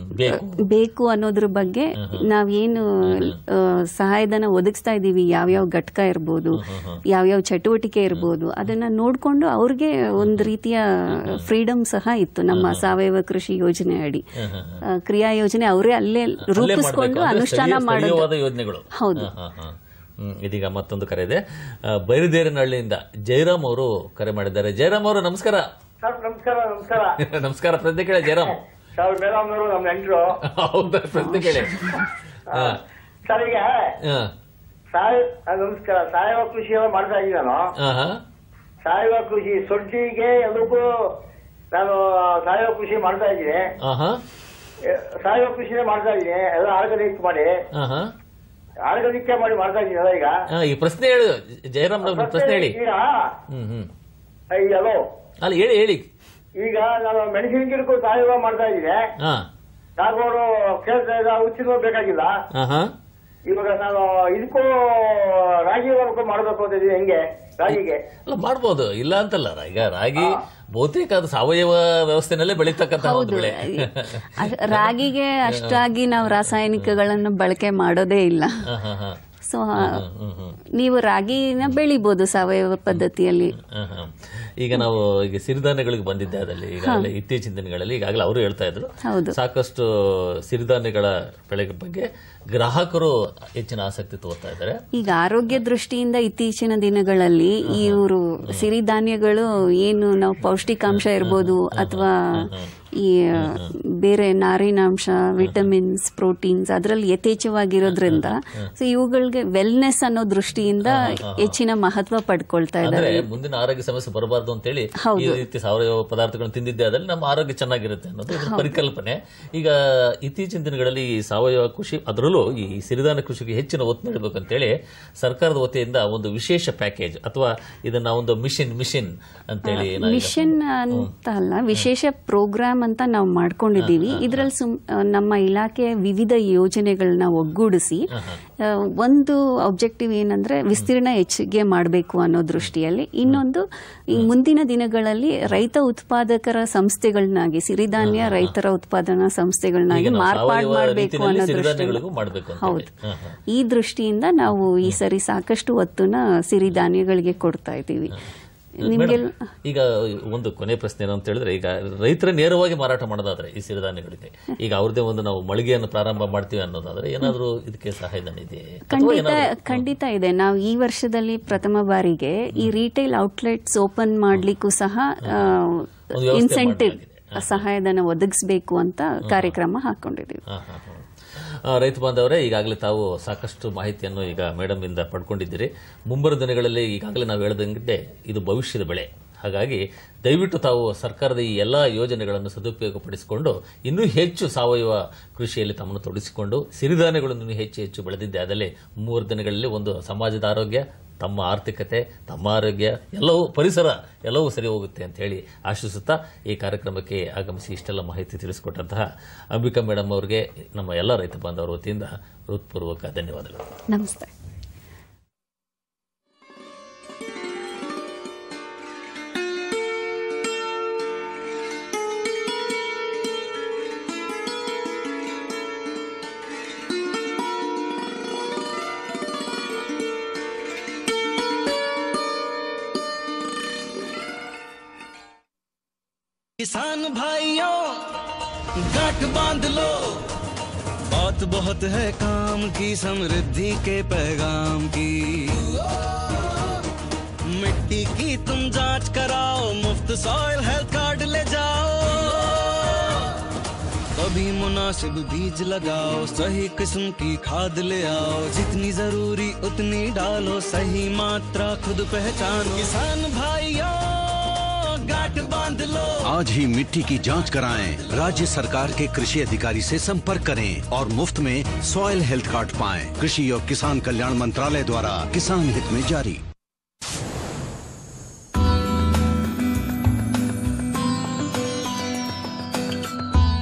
ಬೇಕು ಅನ್ನೋದ್ರ ಬಗ್ಗೆ ನಾವೇನು ಆ, ಸಹಾಯಧನ ಒದಗಿಸ್ತಾ ಇದ್ದೀವಿ ಯಾವ್ಯಾವ ಘಟಕ ಇರ್ಬೋದು ಯಾವ್ಯಾವ ಚಟುವಟಿಕೆ ಇರ್ಬೋದು ಅದನ್ನ ನೋಡ್ಕೊಂಡು ಅವ್ರಿಗೆ ಒಂದು ರೀತಿಯ ಫ್ರೀಡಮ್ ಸಹ ಇತ್ತು ನಮ್ಮ ಸಾವಯವ ಕೃಷಿ ಯೋಜನೆ ಅಡಿ ಆ, ಕ್ರಿಯಾ ಯೋಜನೆ ಅವರೇ ಅಲ್ಲೇ ಅಲ್ಲೇ ರೂಪಿಸ್ಕೊಂಡು ಮಾಡ್ಬೇಕು. ಅಂದ್ರೆ ಅನುಷ್ಠಾನ ಸ್ಥಳೀಯ- ಮಾಡೋದು ಸ್ಥಳೀಯವಾದ ಯೋಜನೆಗಳು ಹೌದು ಹಾ, ಹಾ, ಹಾ. ಹ್ಮ್, ಇದೀಗ ಮತ್ತೊಂದು ಕರೆ ಇದೆ ಆ, ಬೈರುದೇರನಹಳ್ಳಿಯಿಂದ ಜಯರಾಮ್ ಅವರು ಕರೆ ಮಾಡಿದ್ದಾರೆ ಜಯರಾಮ್ ಅವರು ನಮಸ್ಕಾರ ಸರ್ ನಮಸ್ಕಾರ ನಮಸ್ಕಾರ ನಮಸ್ಕಾರ ಪ್ರಶ್ನೆ ಕೇಳಿ ಜಯರಾಮ್ ಸರ್ ಮೇಡಮ್ ಅವರು ನಮ್ಮ ನೆಂಟರು ಹೌದಾ ಪ್ರಶ್ನೆ ಕೇಳಿ ಹಾ, ಸರ್ ಈಗ ಹಾ, ಸಾಯ ಆ, ನಮಸ್ಕಾರ ಸಾವಯವ ಕೃಷಿ ಎಲ್ಲ ಮಾಡ್ತಾ ಇದ್ದೀನಿ ನಾನು ಹಾ, ಹಾ. ಸಾವಯವ ಕೃಷಿ ಸೊಡ್ಡಿಗೆ ಎಲ್ಲಕ್ಕೂ ನಾನು ಸಾವಯವ ಕೃಷಿ ಮಾಡ್ತಾ ಇದ್ದೀನಿ ಆಹಾ, ಎ, ಸಾವಯವ ಕೃಷಿನೇ ಮಾಡ್ತಾ ಇದ್ದೀನಿ ಎಲ್ಲ ಆರ್ಗಾನಿಕ್ ಮಾಡಿ ಆಹಾ. ಆರ್ಗಾನಿಕ್ ಮಾಡಿ ಮಾಡ್ತಾ ಇದ್ದೀನಿ ಎಲ್ಲ ಈಗ ಹಾ, ಈ ಪ್ರಶ್ನೆ ಹೇಳು ಜಯರಾಮ್ ಅವ್ರ ಪ್ರಶ್ನೆ ಹೇಳಿ ಈಗ ಹ್ಮ್ ಹ್ಮ್ ಈ ಹಲೋ ಅಲ್ಲ ಹೇಳಿ ಹೇಳಿ ಈಗ ನಾನು ಮೆಣಸಿನ ಗಿಡಕ್ಕೂ ಸಾವಯವ ಮಾಡ್ತಾ ಇದ್ದೀನಿ ಹಾ ನಾಗವರು ಕೇಳ್ತಾ ಇದ್ದ ಉಚಿತ ಬೇಕಾಗಿಲ್ಲ ಆಹಾ. ಇವಾಗ ನಾನು ಇದಕ್ಕೂ ರಾಗಿ ವರ್ಕ್ ಮಾಡಬೇಕು ಅಂತ ಇದೀನಿ ಹೆಂಗೆ ರಾಗಿಗೆ ಅಲ್ಲ ಮಾಡ್ಬೋದು ಇಲ್ಲ ಅಂತಲ್ಲ ಈಗ ರಾಗಿ ಬಹುತೇಕ ಅದು ಸಾವಯವ ವ್ಯವಸ್ಥೆನಲ್ಲೇ ಬೆಳೀತಕ್ಕಂತ ಒಂದು ಬೆಳೆ ಅದ್- ರಾಗಿಗೆ ಅಷ್ಟಾಗಿ ನಾವು ರಾಸಾಯನಿಕಗಳನ್ನು ಬಳಕೆ ಮಾಡೋದೇ ಇಲ್ಲ ಹಾ, ಹಾ, ಹಾ. ಸೊ ಹ್ಮ್, ಹ್ಮ್. ನೀವು ರಾಗಿನ ಬೆಳಿಬೋದು ಸಾವಯವ ಪದ್ಧತಿಯಲ್ಲಿ ಹಾ, ಹಾ. ಈಗ ನಾವು ಈಗ ಸಿರಿಧಾನ್ಯಗಳಿಗೆ ಬಂದಿದ್ದೆ ಅದಲ್ಲಿ ಈಗಾಗಲೇ ಇತ್ತೀಚಿನ ದಿನಗಳಲ್ಲಿ ಈಗಾಗಲೇ ಅವರು ಹೇಳ್ತಾ ಇದ್ರು ಹೌದು. ಸಾಕಷ್ಟು ಸಿರಿಧಾನ್ಯಗಳ ಬೆಳೆ ಬಗ್ಗೆ ಗ್ರಾಹಕರು ಹೆಚ್ಚಿನ ಆಸಕ್ತಿ ತೋರ್ತಾ ಇದ್ದಾರೆ ಈಗ ಆರೋಗ್ಯ ದೃಷ್ಟಿಯಿಂದ ಇತ್ತೀಚಿನ ದಿನಗಳಲ್ಲಿ ಇವರು ಸಿರಿಧಾನ್ಯಗಳು ಏನು ನಾವು ಪೌಷ್ಟಿಕಾಂಶ ಇರ್ಬೋದು ಅಥವಾ ಈ ಬೇರೆ ನಾರಿನಾಂಶ ವಿಟಮಿನ್ಸ್ ಪ್ರೋಟೀನ್ಸ್ ಅದರಲ್ಲಿ ಯಥೇಚ್ಛವಾಗಿರೋದ್ರಿಂದ ಸೊ ಇವುಗಳಿಗೆ ವೆಲ್ನೆಸ್ ಅನ್ನೋ ದೃಷ್ಟಿಯಿಂದ ಹೆಚ್ಚಿನ ಮಹತ್ವ ಪಡ್ಕೊಳ್ತಾ ಅಂದ್ರೆ ಇದ್ದಾರೆ ಮುಂದಿನ ಆರೋಗ್ಯ ಸಮಸ್ಯೆ ಬರಬಾರ್ದು ಅಂತೇಳಿ ಈ ಹೌದು. ರೀತಿ ಸಾವಯವ ಪದಾರ್ಥಗಳನ್ನು ತಿಂದಿದ್ದೆ ಆದಲ್ಲಿ ನಮ್ಮ ಆರೋಗ್ಯ ಚೆನ್ನಾಗಿರುತ್ತೆ ಅನ್ನೋದು ಇದ್ರ ಪರಿಕಲ್ಪನೆ ಈಗ ಇತ್ತೀಚಿನ ದಿನಗಳಲ್ಲಿ ಈ ಸಾವಯವ ಕೃಷಿ ಅದರಲ್ಲೂ ಈ ಸಿರಿಧಾನ್ಯ ಕೃಷಿಗೆ ಹೆಚ್ಚಿನ ಒತ್ತು ನೀಡಬೇಕು ಅಂತೇಳಿ ಸರ್ಕಾರದ ವತಿಯಿಂದ ಒಂದು ವಿಶೇಷ ಪ್ಯಾಕೇಜ್ ಅಥವಾ ಇದನ್ನ ಒಂದು ಮಿಷನ್ ಮಿಷನ್ ಅಂತೇಳಿ ಏನಾಗಿದೆ? ಮಿಷನ್ ಅಂತ ಅಲ್ಲ ವಿಶೇಷ ಪ್ರೋಗ್ರಾಮ್ ಅಂತ ನಾವು ಮಾಡ್ಕೊಂಡಿದ್ದೀವಿ ಇದರಲ್ಲಿ ಸುಮ್ ನಮ್ಮ ಇಲಾಖೆಯ ವಿವಿಧ ಯೋಜನೆಗಳನ್ನ ಒಗ್ಗೂಡಿಸಿ ಆ, ಒಂದು ಆಬ್ಜೆಕ್ಟಿವ್ ಏನಂದ್ರೆ ವಿಸ್ತೀರ್ಣ ಹೆಚ್ಚಿಗೆ ಮಾಡಬೇಕು ಅನ್ನೋ ದೃಷ್ಟಿಯಲ್ಲಿ ಇನ್ನೊಂದು ಈ ಮುಂದಿನ ದಿನಗಳಲ್ಲಿ ರೈತ ಉತ್ಪಾದಕರ ಸಂಸ್ಥೆಗಳನ್ನಾಗಿ ಸಿರಿಧಾನ್ಯ ರೈತರ ಉತ್ಪಾದನಾ ಸಂಸ್ಥೆಗಳನ್ನಾಗಿ ಈಗ ನಾವು ಮಾರ್ಪಾಡು ಸಾವಯವ ಮಾಡಬೇಕು ರೀತಿಯಲ್ಲಿ ಅನ್ನೋ ಸಿರಿಧಾನ್ಯಗಳಿಗೂ ದೃಷ್ಟಿಯಿಂದ ಮಾಡಬೇಕು ಅಂತ ಹೌದು ಹಾ, ಹಾ. ಈ ದೃಷ್ಟಿಯಿಂದ ನಾವು ಈ ಸರಿ ಸಾಕಷ್ಟು ಒತ್ತುನ ಸಿರಿಧಾನ್ಯಗಳಿಗೆ ಕೊಡ್ತಾ ಇದ್ದೀವಿ ನಿಮ್ಗೆಲ್ಲ ಮೇಡಮ್, ಈಗ ಒಂದು ಕೊನೆ ಪ್ರಶ್ನೆ ಏನು ಅಂತ ಹೇಳಿದ್ರೆ ಈಗ ರೈತರ ನೇರವಾಗಿ ಮಾರಾಟ ಮಾಡೋದಾದ್ರೆ ಈ ಸಿರಿಧಾನ್ಯಗಳಿಗೆ ಈಗ ಅವ್ರದೇ ಒಂದು ನಾವು ಮಳಿಗೆಯನ್ನು ಪ್ರಾರಂಭ ಮಾಡ್ತೀವಿ ಅನ್ನೋದಾದ್ರೆ ಏನಾದ್ರೂ ಇದಕ್ಕೆ ಸಹಾಯಧನ ಇದೆ ಅಥವಾ ಖಂಡಿತ ಏನಾದ್ರು ಖಂಡಿತ ಇದೆ ನಾವು ಈ ವರ್ಷದಲ್ಲಿ ಪ್ರಥಮ ಬಾರಿಗೆ ಈ ರಿಟೇಲ್ ಔಟ್ಲೆಟ್ಸ್ ಓಪನ್ ಮಾಡ್ಲಿಕ್ಕೂ ಸಹ ಒಂದು ವ್ಯವಸ್ಥೆ ಇನ್ಸೆಂಟಿವ್ ಸಹಾಯಧನ ಒದಗಿಸಬೇಕು ಅಂತ ಕಾರ್ಯಕ್ರಮ ಹಾಕೊಂಡಿದ್ದೀವಿ ಹಾ, ಹಾ, ಹಾ. ಆ, ರೈತ ಬಾಂಧವರೇ ಈಗಾಗಲೇ ತಾವು ಸಾಕಷ್ಟು ಮಾಹಿತಿಯನ್ನು ಈಗ ಮೇಡಮ್ ಇಂದ ಪಡ್ಕೊಂಡಿದ್ದೀರಿ ಮುಂಬರುವ ದಿನಗಳಲ್ಲಿ ಈಗಾಗಲೇ ನಾವು ಹೇಳ್ದಂಗೆ ಇದು ಭವಿಷ್ಯದ ಬೆಳೆ ಹಾಗಾಗಿ ದಯವಿಟ್ಟು ತಾವು ಸರ್ಕಾರದ ಈ ಎಲ್ಲ ಯೋಜನೆಗಳನ್ನು ಸದುಪಯೋಗಪಡಿಸಿಕೊಂಡು ಇನ್ನೂ ಹೆಚ್ಚು ಸಾವಯವ ಕೃಷಿಯಲ್ಲಿ ತಮ್ಮನ್ನು ತೊಡಗಿಸಿಕೊಂಡು ಸಿರಿಧಾನ್ಯಗಳನ್ನು ಇನ್ನೂ ಹೆಚ್ಚು ಹೆಚ್ಚು ಬೆಳೆದಿದ್ದೆ ಅದಲ್ಲೇ ಮೂರು ದಿನಗಳಲ್ಲಿ ಒಂದು ಸಮಾಜದ ಆರೋಗ್ಯ ತಮ್ಮ ಆರ್ಥಿಕತೆ ತಮ್ಮ ಆರೋಗ್ಯ ಎಲ್ಲವೂ ಪರಿಸರ ಎಲ್ಲವೂ ಸರಿ ಹೋಗುತ್ತೆ ಅಂತ ಹೇಳಿ ಆಶಿಸುತ್ತಾ ಈ ಕಾರ್ಯಕ್ರಮಕ್ಕೆ ಆಗಮಿಸಿ ಇಷ್ಟೆಲ್ಲ ಮಾಹಿತಿ ತಿಳಿಸಿಕೊಟ್ಟಂತಹ ಅಂಬಿಕಾ ಮೇಡಮ್ ಅವರಿಗೆ ನಮ್ಮ ಎಲ್ಲ ರೈತ ಬಾಂಧವರ ವತಿಯಿಂದ ಹೃತ್ಪೂರ್ವಕ ಧನ್ಯವಾದಗಳು ನಮಸ್ತೆ किसान भाइयों गांठ बांध लो बात बहुत है काम की समृद्धि के पैगाम की मिट्टी की तुम जांच कराओ मुफ्त सॉइल हेल्थ कार्ड ले जाओ कभी मुनासिब बीज लगाओ सही किस्म की खाद ले आओ जितनी जरूरी उतनी डालो सही मात्रा खुद पहचानो किसान भाइयों गांठ बांध लो आज ही मिट्टी की जांच कराएं राज्य सरकार के कृषि अधिकारी से संपर्क करें और मुफ्त में सॉइल हेल्थ कार्ड पाएं कृषि और किसान कल्याण मंत्रालय द्वारा किसान हित में जारी